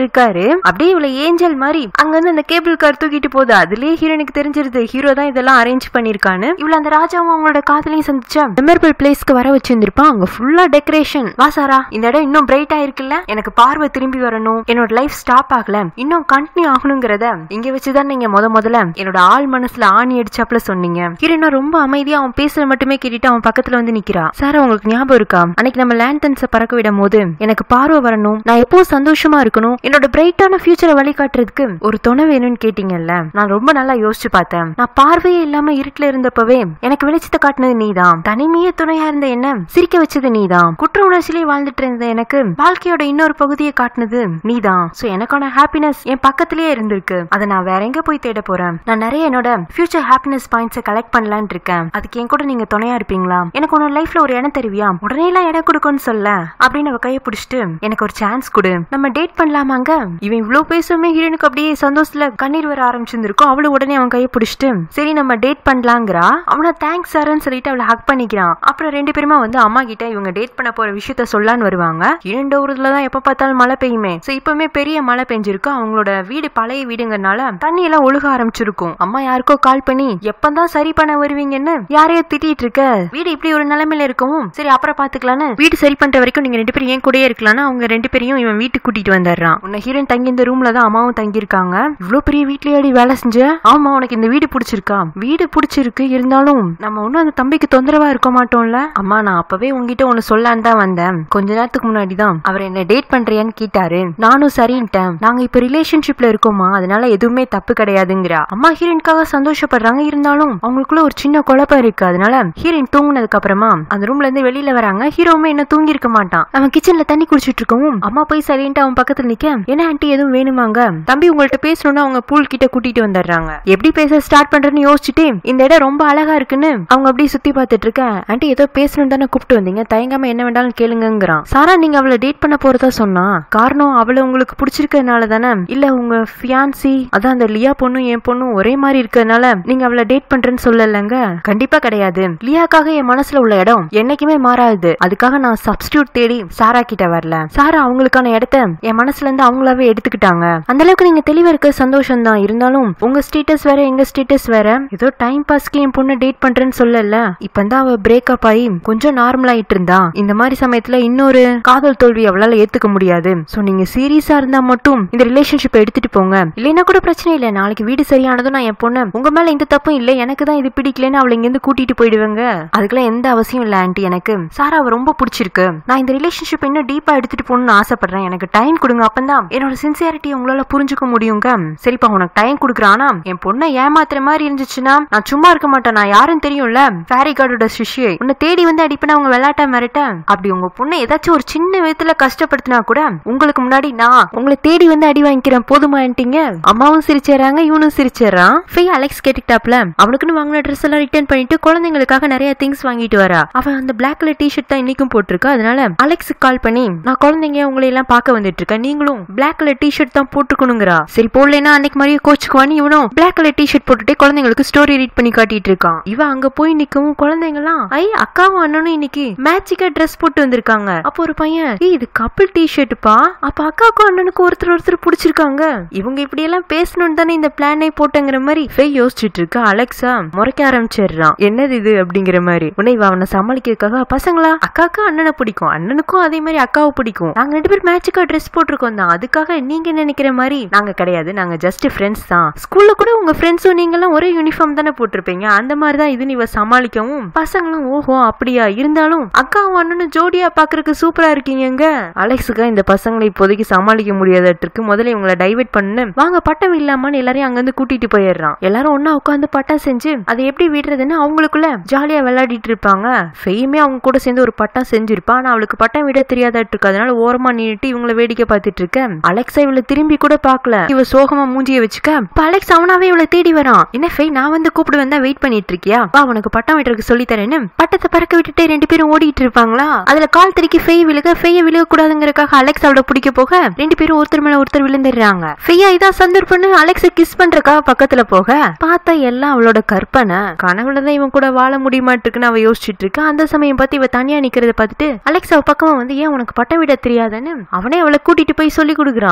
அப்படியே இவளை ஏஞ்சல் மாதிரி அங்க இருந்து அந்த கேபிள் கார் தூக்கிட்டு போகுது அதுலயே ஹீரோனுக்கு தெரிஞ்சிருது ஹீரோ தான் இதெல்லாம் அரேஞ்ச் பண்ணிருக்கான்னு இவள அந்த ராஜாவும் அவங்களோட காதலையும் சந்திச்சா மெமரபிள் பிளேஸ்க்கு வர வச்சிருந்திருப்பான் அங்க ஃபுல்லா டெக்கரேஷன் வா சாரா இந்த இடம் இன்னும் பிரைட் ஆயிருக்குல்ல எனக்கு பார்வை திரும்பி வரணும் என்னோட லைஃப் ஸ்டாப் ஆகல இன்னும் கண்டினியூ ஆகணுங்கிறத இங்க வச்சுதான் நீங்க முத முதல்ல என்னோட ஆள் மனசுல ஆணி அடிச்சாப்ல சொன்னீங்க ஹீரோனா ரொம்ப அமைதியா அவன் பேசுற மட்டுமே கேட்டுட்டு அவன் பக்கத்துல வந்து நிக்கிறா சார் உங்களுக்கு ஞாபகம் இருக்கா அன்னைக்கு நம்ம லேண்டன்ஸ பறக்க விடும் போது எனக்கு பார்வை வரணும் நான் எப்பவும் சந்தோஷமா இருக்கணும் என்னோட பிரைட்டான ஃபியூச்சரை வழிகாட்டுறதுக்கு ஒரு துணை வேணும்னு கேட்டீங்கல்ல நான் ரொம்ப நல்லா யோசிச்சு பார்த்தேன் நான் பார்வையே இல்லாம இருட்டுல இருந்தப்பவே எனக்கு வெளிச்சத்தை காட்டினது நீதான் தனிமையே துணையா இருந்த என்ன சிரிக்க வச்சது நீதான் குற்ற உணர்ச்சியிலே வாழ்ந்துட்டு இருந்த எனக்கு வாழ்க்கையோட இன்னொரு பகுதியை காட்டினது நீதான் சோ எனக்கான ஹாப்பினஸ் என் பக்கத்திலேயே இருந்திருக்கு அதை நான் வேற எங்க போய் தேட போறேன் நான் நிறைய என்னோட ஃபியூச்சர் ஹாப்பினஸ் பாயிண்ட்ஸை கலெக்ட் பண்ணலாம்னு இருக்கேன் அதுக்கு என் கூட நீங்க துணையா இருப்பீங்களா எனக்கு உன்னோட லைஃப்ல ஒரு இடம் தெரிவியா உடனே எல்லாம் இடம் கொடுக்கும்னு சொல்ல அப்படின்னு அவ கையை பிடிச்சிட்டு எனக்கு ஒரு சான்ஸ் கொடு நம்ம டேட் பண்ணலாமாங்க இவன் இவ்ளோ பேசுமே ஹீரோனுக்கு அப்படியே சந்தோஷத்துல கண்ணீர் வர ஆரம்பிச்சிருந்திருக்கும் அவளு உடனே அவன் கையை பிடிச்சிட்டு சரி நம்ம டேட் பண்ணலாங்கிறா அவன தேங்க்ஸ் சார்ன்னு சொல்லிட்டு அவளை ஹக் பண்ணிக்கிறான் அப்புறம் ரெண்டு பேருமா வந்து அம்மா கிட்ட இவங்க டேட் பண்ண போற விஷயத்த சொல்லான்னு வருவாங்க இரண்டு ஊர்ல தான் எப்ப பார்த்தாலும் மழை பெய்யுமே சோ இப்பவுமே பெரிய மழை பெஞ்சிருக்கு அவங்களோட வீடு பழைய வீடுங்கறனால தண்ணி எல்லாம் ஒழுக ஆரம்பிச்சிருக்கும் அம்மா யாருக்கோ கால் பண்ணி எப்பதான் சரி பண்ண வருவீங்கன்னு யாரையோ திட்டிட்டு இருக்க வீடு இப்படி ஒரு நிலைமையில இருக்கவும் சரி அப்புறம் பாத்துக்கலான்னு வீடு சரி பண்ற வரைக்கும் நீங்க ரெண்டு பேரும் ஏன் கூடயே இருக்கலாம்னு அவங்க ரெண்டு பேரையும் இவன் வீட்டுக்கு கூட்டிட்டு வந்துடுறான் உன்னை ஹீரோயின் தங்கி இந்த ரூம்ல தான் அம்மாவும் தங்கி இருக்காங்க இவ்வளவு பெரிய வீட்லயாடி வேலை செஞ்ச ஆமா உனக்கு இந்த வீடு பிடிச்சிருக்கா வீடு பிடிச்சிருக்கு இருந்தாலும் நம்ம ஒண்ணும் அந்த தம்பிக்கு தொந்தரவா இருக்க மாட்டோம்ல அம்மா நான் அப்பவே உங்ககிட்ட ஒண்ணு சொல்லலான்னு தான் வந்தேன் கொஞ்ச நேரத்துக்கு முன்னாடி தான் அவர் என்ன டேட் பண்றியான்னு கேட்டாரு நானும் சரின்ட்டேன் நாங்க இப்ப ரிலேஷன்ஷிப்ல இருக்கோமா அதனால எதுவுமே தப்பு கிடையாதுங்கிறா அம்மா ஹீரோயின்காக சந்தோஷப்படுறாங்க இருந்தாலும் அவங்களுக்குள்ள ஒரு சின்ன குழப்பம் இருக்கு அதனால ஹீரோயின் தூங்குனதுக்கு அப்புறமா அந்த ரூம்ல இருந்து வெளியில வராங்க ஹீரோவுமே என்ன தூங்கி இருக்க மாட்டான் அவன் கிச்சன்ல தண்ணி குடிச்சிட்டு இருக்கவும் அம்மா போய் சைலண்டா அவன் பக்கத்துல நிக்க என்ன ஆன்ட்டி எதுவும் வேணுமாங்க தம்பி உங்கள்ட்ட பேசணும்னு அவங்க பூல் கிட்ட கூட்டிட்டு வந்துடுறாங்க எப்படி பேச ஸ்டார்ட் பண்றேன்னு யோசிச்சுட்டு இந்த இடம் ரொம்ப அழகா இருக்குன்னு அவங்க அப்படியே சுத்தி பார்த்துட்டு இருக்க ஆன்ட்டி ஏதோ பேசணும் தானே கூப்பிட்டு வந்தீங்க தயங்காம என்ன வேண்டாலும் கேளுங்கங்கிறான் சாரா நீங்க அவளை டேட் பண்ண போறதா சொன்னா காரணம் அவளை உங்களுக்கு பிடிச்சிருக்கனால தானே இல்ல உங்க ஃபியான்சி அதான் அந்த லியா பொண்ணும் என் பொண்ணும் ஒரே மாதிரி இருக்கறனால நீங்க அவளை டேட் பண்றேன்னு சொல்லலங்க கண்டிப்பா கிடையாது லியாக்காக என் மனசுல உள்ள இடம் என்னைக்குமே மாறாது அதுக்காக நான் சப்ஸ்டியூட் தேடி சாரா கிட்ட வரல சாரா அவங்களுக்கான இடத்த என் மனசுல இருந்து அவங்களாவே எடுத்துக்கிட்டாங்க அந்த அளவுக்கு நீங்க தெளிவா இருக்க சந்தோஷம் தான் இருந்தாலும் உங்க ஸ்டேட்டஸ் வேற எங்க ஸ்டேட்டஸ் வேற ஏதோ டைம் பாஸ்க்கு என் பொண்ணு டேட் பண்றேன்னு சொல்லல இப்ப தான் அவ பிரேக்கப் ஆகி கொஞ்சம் நார்மல் ஆயிட்டு இருந்தா இந்த மாதிரி சமயத்துல இன்னொரு காதல் தோல்வி அவளால ஏத்துக்க முடியாது சோ நீங்க சீரியஸா இருந்தா மட்டும் இந்த ரிலேஷன்ஷிப் எடுத்துட்டு போங்க இல்லைன்னா கூட பிரச்சனை இல்ல நாளைக்கு வீடு சரியானதும் நான் என் பொண்ணு உங்க மேல எந்த தப்பும் இல்ல எனக்கு தான் இது பிடிக்கலன்னு அவளை இங்க இருந்து கூட்டிட்டு போயிடுவேங்க அதுக்கெல்லாம் எந்த அவசியம் இல்ல ஆன்ட்டி எனக்கு சாராவை ரொம்ப பிடிச்சிருக்கு நான் இந்த ரிலேஷன்ஷிப் இன்னும் டீப்பா எடுத்துட்டு போகணும்னு ஆசைப்படுறேன் எனக்கு டைம் கொடுங்க அப்பந்தான் என்னோட சின்சியாரிட்டி உங்களால புரிஞ்சுக்க முடியுங்க சரிப்பா உனக்கு டைம் கொடுக்குறானா என் பொண்ணை ஏமாத்துற மாதிரி இருந்துச்சுன்னா நான் சும்மா இருக்க மாட்டேன் நான் யாருன்னு தெரியும்ல ஃபேரி கார்டோட சிஷ்யை உன்னை தேடி வந்து அடிப்பேன் அவங்க விளையாட்டா மிரட்ட அப்படி உங்க பொண்ணை ஏதாச்சும் ஒரு சின்ன விதத்துல கஷ்டப்படுத்தினா கூட உங்களுக்கு முன்னாடி நான் உங்களை தேடி வந்து அடி வாங்கிக்கிறேன் போதுமான்ட்டீங்க அம்மாவும் சிரிச்சேறாங்க இவனும் சிரிச்சேறான் ஃபே அலெக்ஸ் கேட்டுக்கிட்டாப்ல அவனுக்குன்னு வாங்கின ட்ரெஸ் எல்லாம் ரிட்டர்ன் பண்ணிட்டு குழந்தைங்களுக்காக நிறைய திங்ஸ் வாங்கிட்டு வரா அவன் அந்த பிளாக் கலர் டிஷர்ட் தான் இன்னைக்கும் போட்டிருக்கா அதனால அலெக்ஸுக்கு கால் பண்ணி நான் குழந்தைங்க உங்களை எல்லாம் பார்க்க வந்துட்டு இருக்கேன் நீங்களும் பிளாக் கலர் டிஷர்ட் தான் போட்டுக்கணுங்கிறா சரி போடலைன்னா அன்னைக்கு மாதிரியே கோச்சுக்குவான்னு இவனும் பிளாக் கலர் டிஷர்ட் போட்டுட்டு குழந்தைங்களுக்கு ஸ்டோரி ரீட் பண்ணி காட்டிட்டு இருக்கான் இவன் அங்க போய் நிக்கவும் குழந்தைங்கலாம் ஐ அக்காவும் அண்ணனும் இன்னைக்கு மேட்சிக்கா ட்ரெஸ் போட்டு வந்திருக்காங்க அப்போ ஒரு பையன் ஏய் இது கப்பிள் டிஷர்ட்ப்பா அப்ப அக்காவுக்கும் அண்ணனுக்கும் ஒருத்தர் ஒருத்தர் பிடிச்சிருக்காங்க இவங்க இப்படி எல்லாம் பேசணும்னு தானே இந்த பிளானே போட்டங்கிற மாதிரி ஃபே யோசிச்சுட்டு இருக்கா அலெக்ஸா முறைக்க ஆரம்பிச்சிடுறான் என்னது இது அப்படிங்கிற மாதிரி உன்னை இவ அவனை சமாளிக்கிறதுக்காக பசங்களா அக்காவுக்கு அண்ணனை பிடிக்கும் அண்ணனுக்கும் அதே மாதிரி அக்காவை பிடிக்கும் நாங்க ரெண்டு பேரும் மேட்சுக்கா ட்ரெஸ் போட்டிருக்கோம் தான் அதுக்காக நீங்க நினைக்கிற மாதிரி நாங்க கிடையாது நாங்க ஜஸ்ட் ஃப்ரெண்ட்ஸ் தான் ஸ்கூல்ல கூட உங்க ஃப்ரெண்ட்ஸும் நீங்க எல்லாம் ஒரே யூனிஃபார்ம் தானே போட்டிருப்பீங்க அந்த மாதிரி தான் இது இவ சமாளிக்கவும் பசங்களும் ஓஹோ அப்படியா இருந்தாலும் அக்காவும் அண்ணனும் ஜோடியா பாக்குறதுக்கு சூப்பரா இருக்கீங்க அலெக்ஸுக்கா இந்த பசங்களை இப்போதைக்கு சமாளிக்க முடியாதட்டுக்கு முதல்ல இவங்களை டைவர்ட் பண்ணு வாங்க பட்டம் இல்லாமன்னு எல்லாரையும் அங்கிருந்து கூட்டிட்டு போயிடுறான் எல்லாரும் ஒன்னா உட்காந்து பட்டம் செஞ்சு அதை எப்படி விடுறதுன்னு அவங்களுக்குள்ள ஜாலியா விளையாடிட்டு இருப்பாங்க ஃபெயுமே அவங்க கூட சேர்ந்து ஒரு பட்டம் செஞ்சிருப்பா ஆனா அவளுக்கு பட்டம் விட தெரியாதாட்டு இருக்கு அதனால ஓரமா நின்னுட்டு இவங்களை வேடிக்கை பார்த்துட்டு இருக்க அலெக்ஸா இவளை திரும்பி கூட பார்க்கல இவ சோகமா மூஞ்சிய வச்சுக்க இப்ப அலெக்ஸ் அவனாவே இவளை தேடி வரான் என்ன ஃபெய் நான் வந்து கூப்பிடுவேன் தான் வெயிட் பண்ணிட்டு இருக்கியா வா உனக்கு பட்டம் விடுறதுக்கு சொல்லி தரேன்னு பட்டத்தை பறக்க விட்டுட்டு ரெண்டு பேரும் ஓடிட்டு இருப்பாங்களா அதுல கால் திருக்கி ஃபெய் விழுக ஃபெய்ய விழுக கூடாதுங்கிறக்காக அலெக்ஸ் அவளை பிடிக்க போக ரெண்டு பேரும் ஒருத்தர் மேல ஒருத்தர் விழுந்துடுறாங்க ஃபெய்யா இதான் சந்தர்ப்பம்னு அலெக்ஸ கிஸ் பண்றக்கா பக்கத்துல போக பார்த்தா எல்லாம் அவளோட கற்பனை கனவுலதான் இவன் கூட வாழ முடியுமாட்டுக்குன்னு அவ யோசிச்சுட்டு இருக்கா அந்த சமயம் பார்த்து இவ தனியா நிக்கிறத பார்த்துட்டு அலெக்ஸ் அவ பக்கமா வந்து ஏன் உனக்கு பட்டம் விட தெரியாதுன்னு அவனே அவளை கூட்டிட்டு போய் சொல்லி கொடுக்குறான்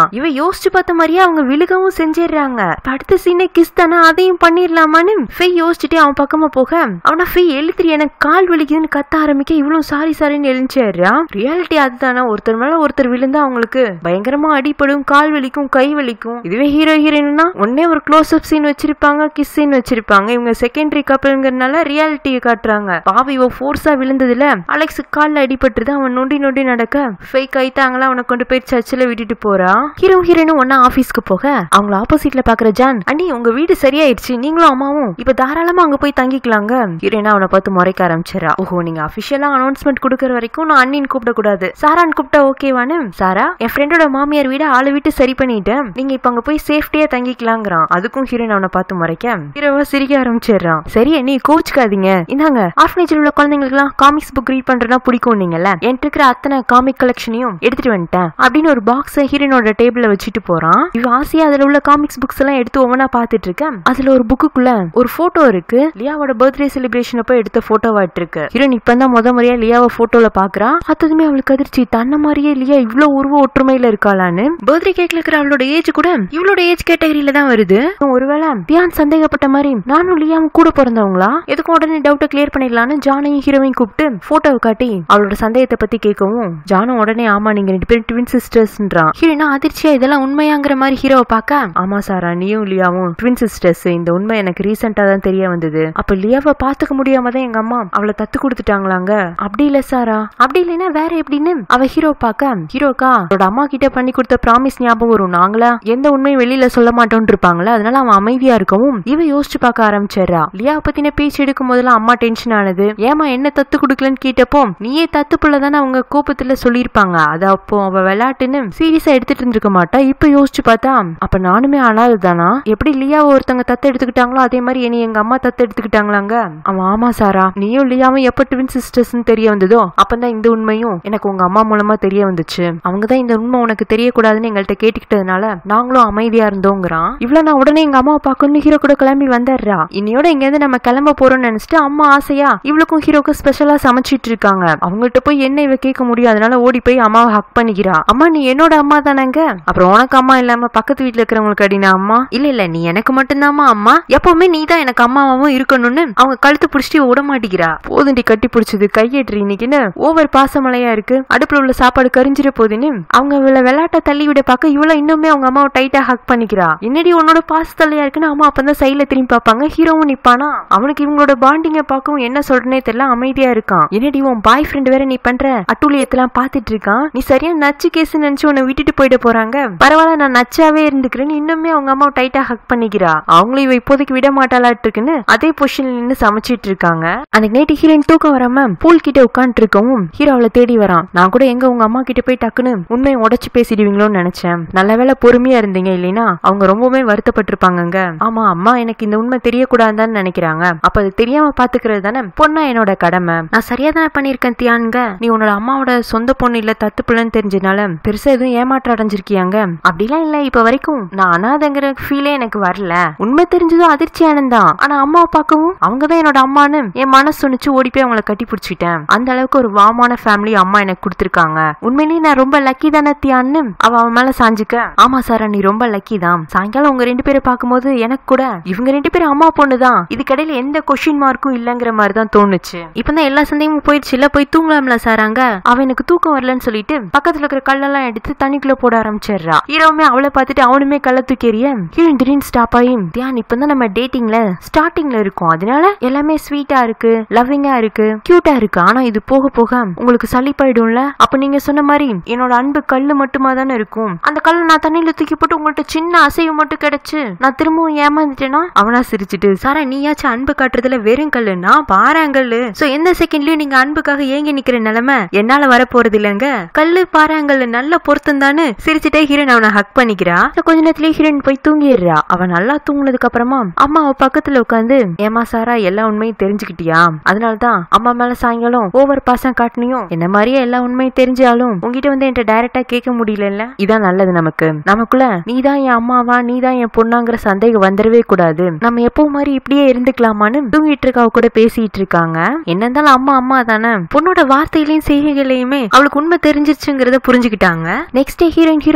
இவ யோசிச்சு பார்த்த மாதிரியே அவங்க விழுகவும் செஞ்சிடுறாங்க இப்ப அடுத்த சீனே கிஸ் தானே அதையும் பண்ணிடலாமான்னு ஃபெய் யோசிச்சுட்டே அவன் பக்கமா போக அவனா ஃபெய் எழுத்துரு எனக்கு கால் வலிக்குதுன்னு கத்த ஆரம்பிக்க இவ்வளவு சாரி சாரின்னு எழுந்துச்சேறா ரியாலிட்டி அதுதானே ஒருத்தர் மேல ஒருத்தர் விழுந்தா அவங்களுக்கு பயங்கரமா அடிப்படும் கால் வலிக்கும் கை வலிக்கும் இதுவே ஹீரோ ஹீரோயின்னா ஒன்னே ஒரு க்ளோஸ் அப் சீன் வச்சிருப்பாங்க கிஸ் சீன் வச்சிருப்பாங்க இவங்க செகண்டரி கப்பல்ங்கிறதுனால ரியாலிட்டியை காட்டுறாங்க பாவி இவ ஃபோர்ஸா விழுந்ததுல அலெக்ஸ் கால்ல அடிபட்டுருது அவன் நொண்டி நொண்டி நடக்க ஃபேக் கைத்தாங்களா அவனை கொண்டு போய் சர்ச்சில் விட்டுட்டு போறா ஹீரோ ஹீரோனும் ஒன்னா ஆபீஸ்க்கு போக அவங்கள ஆப்போசிட்ல பாக்குற ஜான் அண்ணி உங்க வீடு சரியாயிடுச்சு நீங்களும் அம்மாவும் இப்ப தாராளமா அங்க போய் தங்கிக்கலாங்க ஹீரோயினா அவனை பார்த்து முறைக்க ஆரம்பிச்சிடறா ஓஹோ நீங்க அபிஷியலா அனௌன்ஸ்மெண்ட் கொடுக்கற வரைக்கும் நான் அண்ணின் கூப்பிட கூடாது சாரான் கூப்பிட்டா ஓகேவானு சாரா என் ஃப்ரெண்டோட மாமியார் வீட ஆளு விட்டு சரி பண்ணிட்டேன் நீங்க இப்ப அங்க போய் சேஃப்டியா தங்கிக்கலாங்கிறான் அதுக்கும் ஹீரோயின் அவனை பார்த்து முறைக்க ஹீரோவா சிரிக்க ஆரம்பிச்சிடுறான் சரி நீ கோச்சுக்காதீங்க இந்தாங்க ஆர்ஃபனேஜில் உள்ள குழந்தைங்களுக்குலாம் காமிக்ஸ் புக் ரீட் பண்றதுனா பிடிக்கும் நீங்கல்ல என்கிட்ட இருக்கிற அத்தனை காமிக் கலெக்ஷனையும் எடுத்துட்டு வந்துட்டேன் அப்படின்னு ஒரு பாக்ஸ் ஹீரோனோட டேபிள்ல வச்சுட்டு போறான் இவ ஆசையா அதுல உள்ள காமிக்ஸ் புக்ஸ் எல்லாம் எடுத்து ஒவ்வொன்றா பார்த்துட்டு இருக்கேன் அதுல ஒரு புக்குக்குள்ள ஒரு போட்டோ இருக்கு லியாவோட பர்த்டே செலிப்ரேஷன் அப்ப எடுத்த போட்டோவா இருக்கு ஹீரோன் இப்பதான் முத முறையா லியாவை போட்டோல பாக்குறா பார்த்ததுமே அவளுக்கு அதிர்ச்சி தன்ன மாதிரியே லியா இவ்வளவு உருவ ஒற்றுமையில இருக்காளான்னு பர்த்டே கேக்ல இருக்கிற அவளோட ஏஜ் கூட இவளோட ஏஜ் கேட்டகரியில தான் வருது ஒருவேளை தியான் சந்தேகப்பட்ட மாதிரி நானும் லியாவும் கூட பிறந்தவங்களா எதுக்கும் உடனே டவுட்டை கிளியர் பண்ணிடலான்னு ஜானையும் ஹீரோவையும் கூப்பிட்டு போட்டோவை காட்டி அவளோட சந்தேகத்தை பத்தி கேட்கவும் ஜானும் உடனே ஆமா நீங்க ரெண்டு பேரும் ட்வின் சிஸ்டர்ஸ்ன்றான் ஹீரோனா அதிர்ச்சியா இதெல்லாம் உண்மையாங்கிற மாதிரி ஹீரோவை பார்க்க ஆமா சாரா நீயும் லியாவும் ட்வின் சிஸ்டர்ஸ் இந்த உண்மை எனக்கு ரீசெண்டா தான் தெரிய வந்தது அப்ப லியாவை பாத்துக்க முடியாம தான் எங்க அம்மா அவளை தத்து கொடுத்துட்டாங்களாங்க அப்படி இல்ல சாரா அப்படி இல்லைன்னா வேற எப்படின்னு அவ ஹீரோ பார்க்க ஹீரோக்கா அவரோட அம்மா கிட்ட பண்ணி கொடுத்த ப்ராமிஸ் ஞாபகம் வரும் நாங்களா எந்த உண்மையும் வெளியில சொல்ல மாட்டோம்னு இருப்பாங்களா அதனால அவன் அமைதியா இருக்கவும் இவ யோசிச்சு பார்க்க ஆரம்பிச்சிடுறா லியா பத்தின பேச்சு எடுக்கும் போதெல்லாம் அம்மா டென்ஷன் ஆனது ஏமா என்ன தத்து கொடுக்கலன்னு கேட்டப்போ நீயே தத்து புள்ள தானே அவங்க கோபத்துல சொல்லியிருப்பாங்க அது அப்போ அவ விளையாட்டுன்னு சீரியஸா எடுத்துட்டு இருந்திருக்க மாட்டா இப்ப யோசிச்சு பார்த்தா அப்ப நானுமே அனாது தானா எப்படி லியாவை ஒருத்தங்க தத்து எடுத்துக்கிட்டாங்களோ அதே மாதிரி என்னை எங்க அம்மா தத்து எடுத்துக்கிட்டாங்களாங்க அவன் ஆமா சாரா நீயும் லியாவும் எப்ப ட்வின் சிஸ்டர்ஸ்னு தெரிய வந்ததோ அப்பதான் இந்த உண்மையும் எனக்கு உங்க அம்மா மூலமா தெரிய வந்துச்சு அவங்க தான் இந்த உண்மை உனக்கு தெரியக்கூடாதுன்னு எங்கள்கிட்ட கேட்டுக்கிட்டதுனால நாங்களும் அமைதியா இருந்தோங்கிறான் இவ்வளவு நான் உடனே எங்க அம்மாவை பார்க்கணும் ஹீரோ கூட கிளம்பி வந்துடுறா இன்னையோட இங்க இருந்து நம்ம கிளம்ப போறோம்னு நினைச்சிட்டு அம்மா ஆசையா இவளுக்கும் ஹீரோக்கும் ஸ்பெஷலா சமைச்சிட்டு இருக்காங்க அவங்கள்ட்ட போய் என்ன இவ கேட்க முடியும் அதனால ஓடி போய் அம்மாவை ஹக் பண்ணிக்கிறா அம்மா நீ என்னோட அம்மா தானங்க அப்புறம் உனக்கு அம்மா இல்லாம பக்கத்து வீட்டுல இருக்கிறவங்களுக்கு அடினா அம்மா இல்ல இல்ல நீ எனக்கு மட்டும்தாம்மா அம்மா எப்பவுமே நீ தான் எனக்கு அம்மாவும் இருக்கணும்னு அவங்க கழுத்து பிடிச்சிட்டு விட மாட்டேங்கிறா போதுண்டி கட்டி பிடிச்சது கையேற்று இன்னைக்குன்னு ஓவர் பாசமலையா இருக்கு அடுப்புல உள்ள சாப்பாடு கரிஞ்சிட போகுதுன்னு அவங்க இவள விளையாட்ட தள்ளி விட பார்க்க இவ்வளவு இன்னுமே அவங்க அம்மாவை டைட்டா ஹக் பண்ணிக்கிறா என்னடி உன்னோட பாசத்தலையா இருக்குன்னு அம்மா அப்பதான் சைட்ல திரும்பி பார்ப்பாங்க ஹீரோவும் நிப்பானா அவனுக்கு இவங்களோட பாண்டிங்க பார்க்கவும் என்ன சொல்றனே தெரியல அமைதியா இருக்கான் என்னடி உன் பாய் ஃப்ரெண்ட் வேற நீ பண்ற அட்டூழியத்தெல்லாம் பாத்துட்டு இருக்கான் நீ சரியா நச்சு கேஸ் நினைச்சு உன்னை விட்டுட்டு போயிட போறாங்க பரவாயில்ல நான் நச்சாவே இருந்துக்கிறேன்னு இன்னுமே அவங்க அம்மா டைட்டா ஹக் பண்ணிக்கிறா அவங்களும் இவ இப்போதைக்கு விட மாட்டாளாட்டு இருக்குன்னு அதே பொசிஷன்ல நின்று சமைச்சிட்டு இருக்காங்க அன்னைக்கு நைட்டு ஹீரோயின் தூக்கம் வராம பூல் கிட்ட உட்காந்துட்டு இருக்கவும் ஹீரோ அவளை தேடி வரான் நான் கூட எங்க உங்க அம்மா கிட்ட போய் டக்குன்னு உண்மையை உடைச்சு பேசிடுவீங்களோன்னு நினைச்சேன் நல்ல வேளை பொறுமையா இருந்தீங்க இல்லைன்னா அவங்க ரொம்பவுமே வருத்தப்பட்டிருப்பாங்கங்க ஆமா அம்மா எனக்கு இந்த உண்மை தெரியக்கூடாதுன்னு நினைக்கிறாங்க அப்ப அது தெரியாம பாத்துக்கிறது தானே பொண்ணா என்னோட கடமை நான் சரியா தானே பண்ணிருக்கேன் தியான்க நீ உன்னோட அம்மாவோட சொந்த பொண்ணு இல்ல தத்து பிள்ளைன்னு தெரிஞ்சனால பெருசா எதுவும் ஏமாற்றம் அடைஞ்சிருக்கியாங்க அப்படிலாம் இல்ல இப்ப வரைக்கும் நான் அனாதைங்கிற ஃபீலே எனக்கு வரல உண்மை தெரிஞ்சதும் அதிர்ச்சி ஆனந்தான் ஆனா அம்மா பார்க்கவும் அவங்கதான் என்னோட அம்மான்னு என் மனசு சொன்னிச்சு ஓடி போய் அவங்கள கட்டி பிடிச்சிட்டேன் அந்த அளவுக்கு ஒரு வாமான ஃபேமிலி அம்மா எனக்கு கொடுத்துருக்காங்க உண்மையிலேயே நான் ரொம்ப லக்கி தானே தியான்னு அவ அவன் மேல சாஞ்சுக்க ஆமா சாரா நீ ரொம்ப லக்கி தான் சாயங்காலம் உங்க ரெண்டு பேரை பார்க்கும்போது எனக்கு கூட இவங்க ரெண்டு பேரும் அம்மா பொண்ணு தான் இதுக்கடையில எந்த கொஸ்டின் மார்க்கும் இல்லங்கிற மாதிரி தான் தோணுச்சு இப்பதான் எல்லா சந்தேகமும் போயிடுச்சு இல்ல போய் தூங்கலாம்ல சாராங்க அவ எனக்கு தூக்கம் வரலன்னு சொல்லிட்டு பக்கத்துல இருக்கிற கல்லெல்லாம் எடுத்து தண்ணிக்குள்ள போட ஆரம்பிச்சிடுறா ஹீரோவுமே அவளை பார்த்துட்டு அவனுமே கள்ள தூக்கி எறிய ஹீரோயின் திடீர்னு ஸ்டாப் ஆகி தியான் இப்பதான் நம்ம டேட்டிங்ல ஸ்டார்டிங்ல இருக்கோம் அதனால எல்லாமே ஸ்வீட்டா இருக்கு லவ்விங்கா இருக்கு கியூட்டா இருக்கு ஆனா இது போக போக உங்களுக்கு சளிப்பாயிடும்ல அப்ப நீங்க சொன்ன மாதிரி என்னோட அன்பு கல்லு மட்டுமா தானே இருக்கும் அந்த கல்லை நான் தண்ணியில தூக்கி போட்டு உங்கள்ட்ட சின்ன அசைவு மட்டும் கிடைச்சு நான் திரும்பவும் ஏமாந்துட்டேனா அவனா சிரிச்சிட்டு சாரா நீயாச்சும் அன்பு காட்டுறதுல வெறும் கல்லுன்னா பாறாங்கல்லு சோ எந்த செகண்ட்லயும் நீங்க அன்புக்காக ஏங்கி நிக்கிற நிலைமை என்னால வர போறது இல்லைங்க கல்லு பாறாங்கல்லு நல்ல பொருத்தம் தானு சிரிச்சுட்டே ஹீரோன் அவனை ஹக் பண்ணிக்கிறா So, கொஞ்ச நேரத்துல ஹீரோயின் போய் தூங்கிடுறா அவன் நல்லா தூங்குனதுக்கு அப்புறமா அம்மா அவ பக்கத்துல உட்காந்து ஏமா சாரா எல்லா உண்மையும் தெரிஞ்சுக்கிட்டியா அதனாலதான் அம்மா மேல சாயங்காலம் ஓவர் பாசம் காட்டினியும் என்ன மாதிரியே எல்லா உண்மையும் தெரிஞ்சாலும் உங்ககிட்ட வந்து என்கிட்ட டைரக்டா கேட்க முடியல இதான் நல்லது நமக்கு நமக்குள்ள நீதான் என் அம்மாவா நீதான் என் பொண்ணாங்கிற சந்தேகம் வந்துடவே கூடாது நம்ம எப்போ மாதிரி இப்படியே இருந்துக்கலாமான்னு தூங்கிட்டு இருக்கா அவ கூட பேசிட்டு இருக்காங்க என்ன இருந்தாலும் அம்மா அம்மா தானே பொண்ணோட வார்த்தையிலையும் செய்கைகளையுமே அவளுக்கு உண்மை தெரிஞ்சிருச்சுங்கிறத புரிஞ்சுக்கிட்டாங்க நெக்ஸ்ட் டே ஹீரோயின் ஹீரோ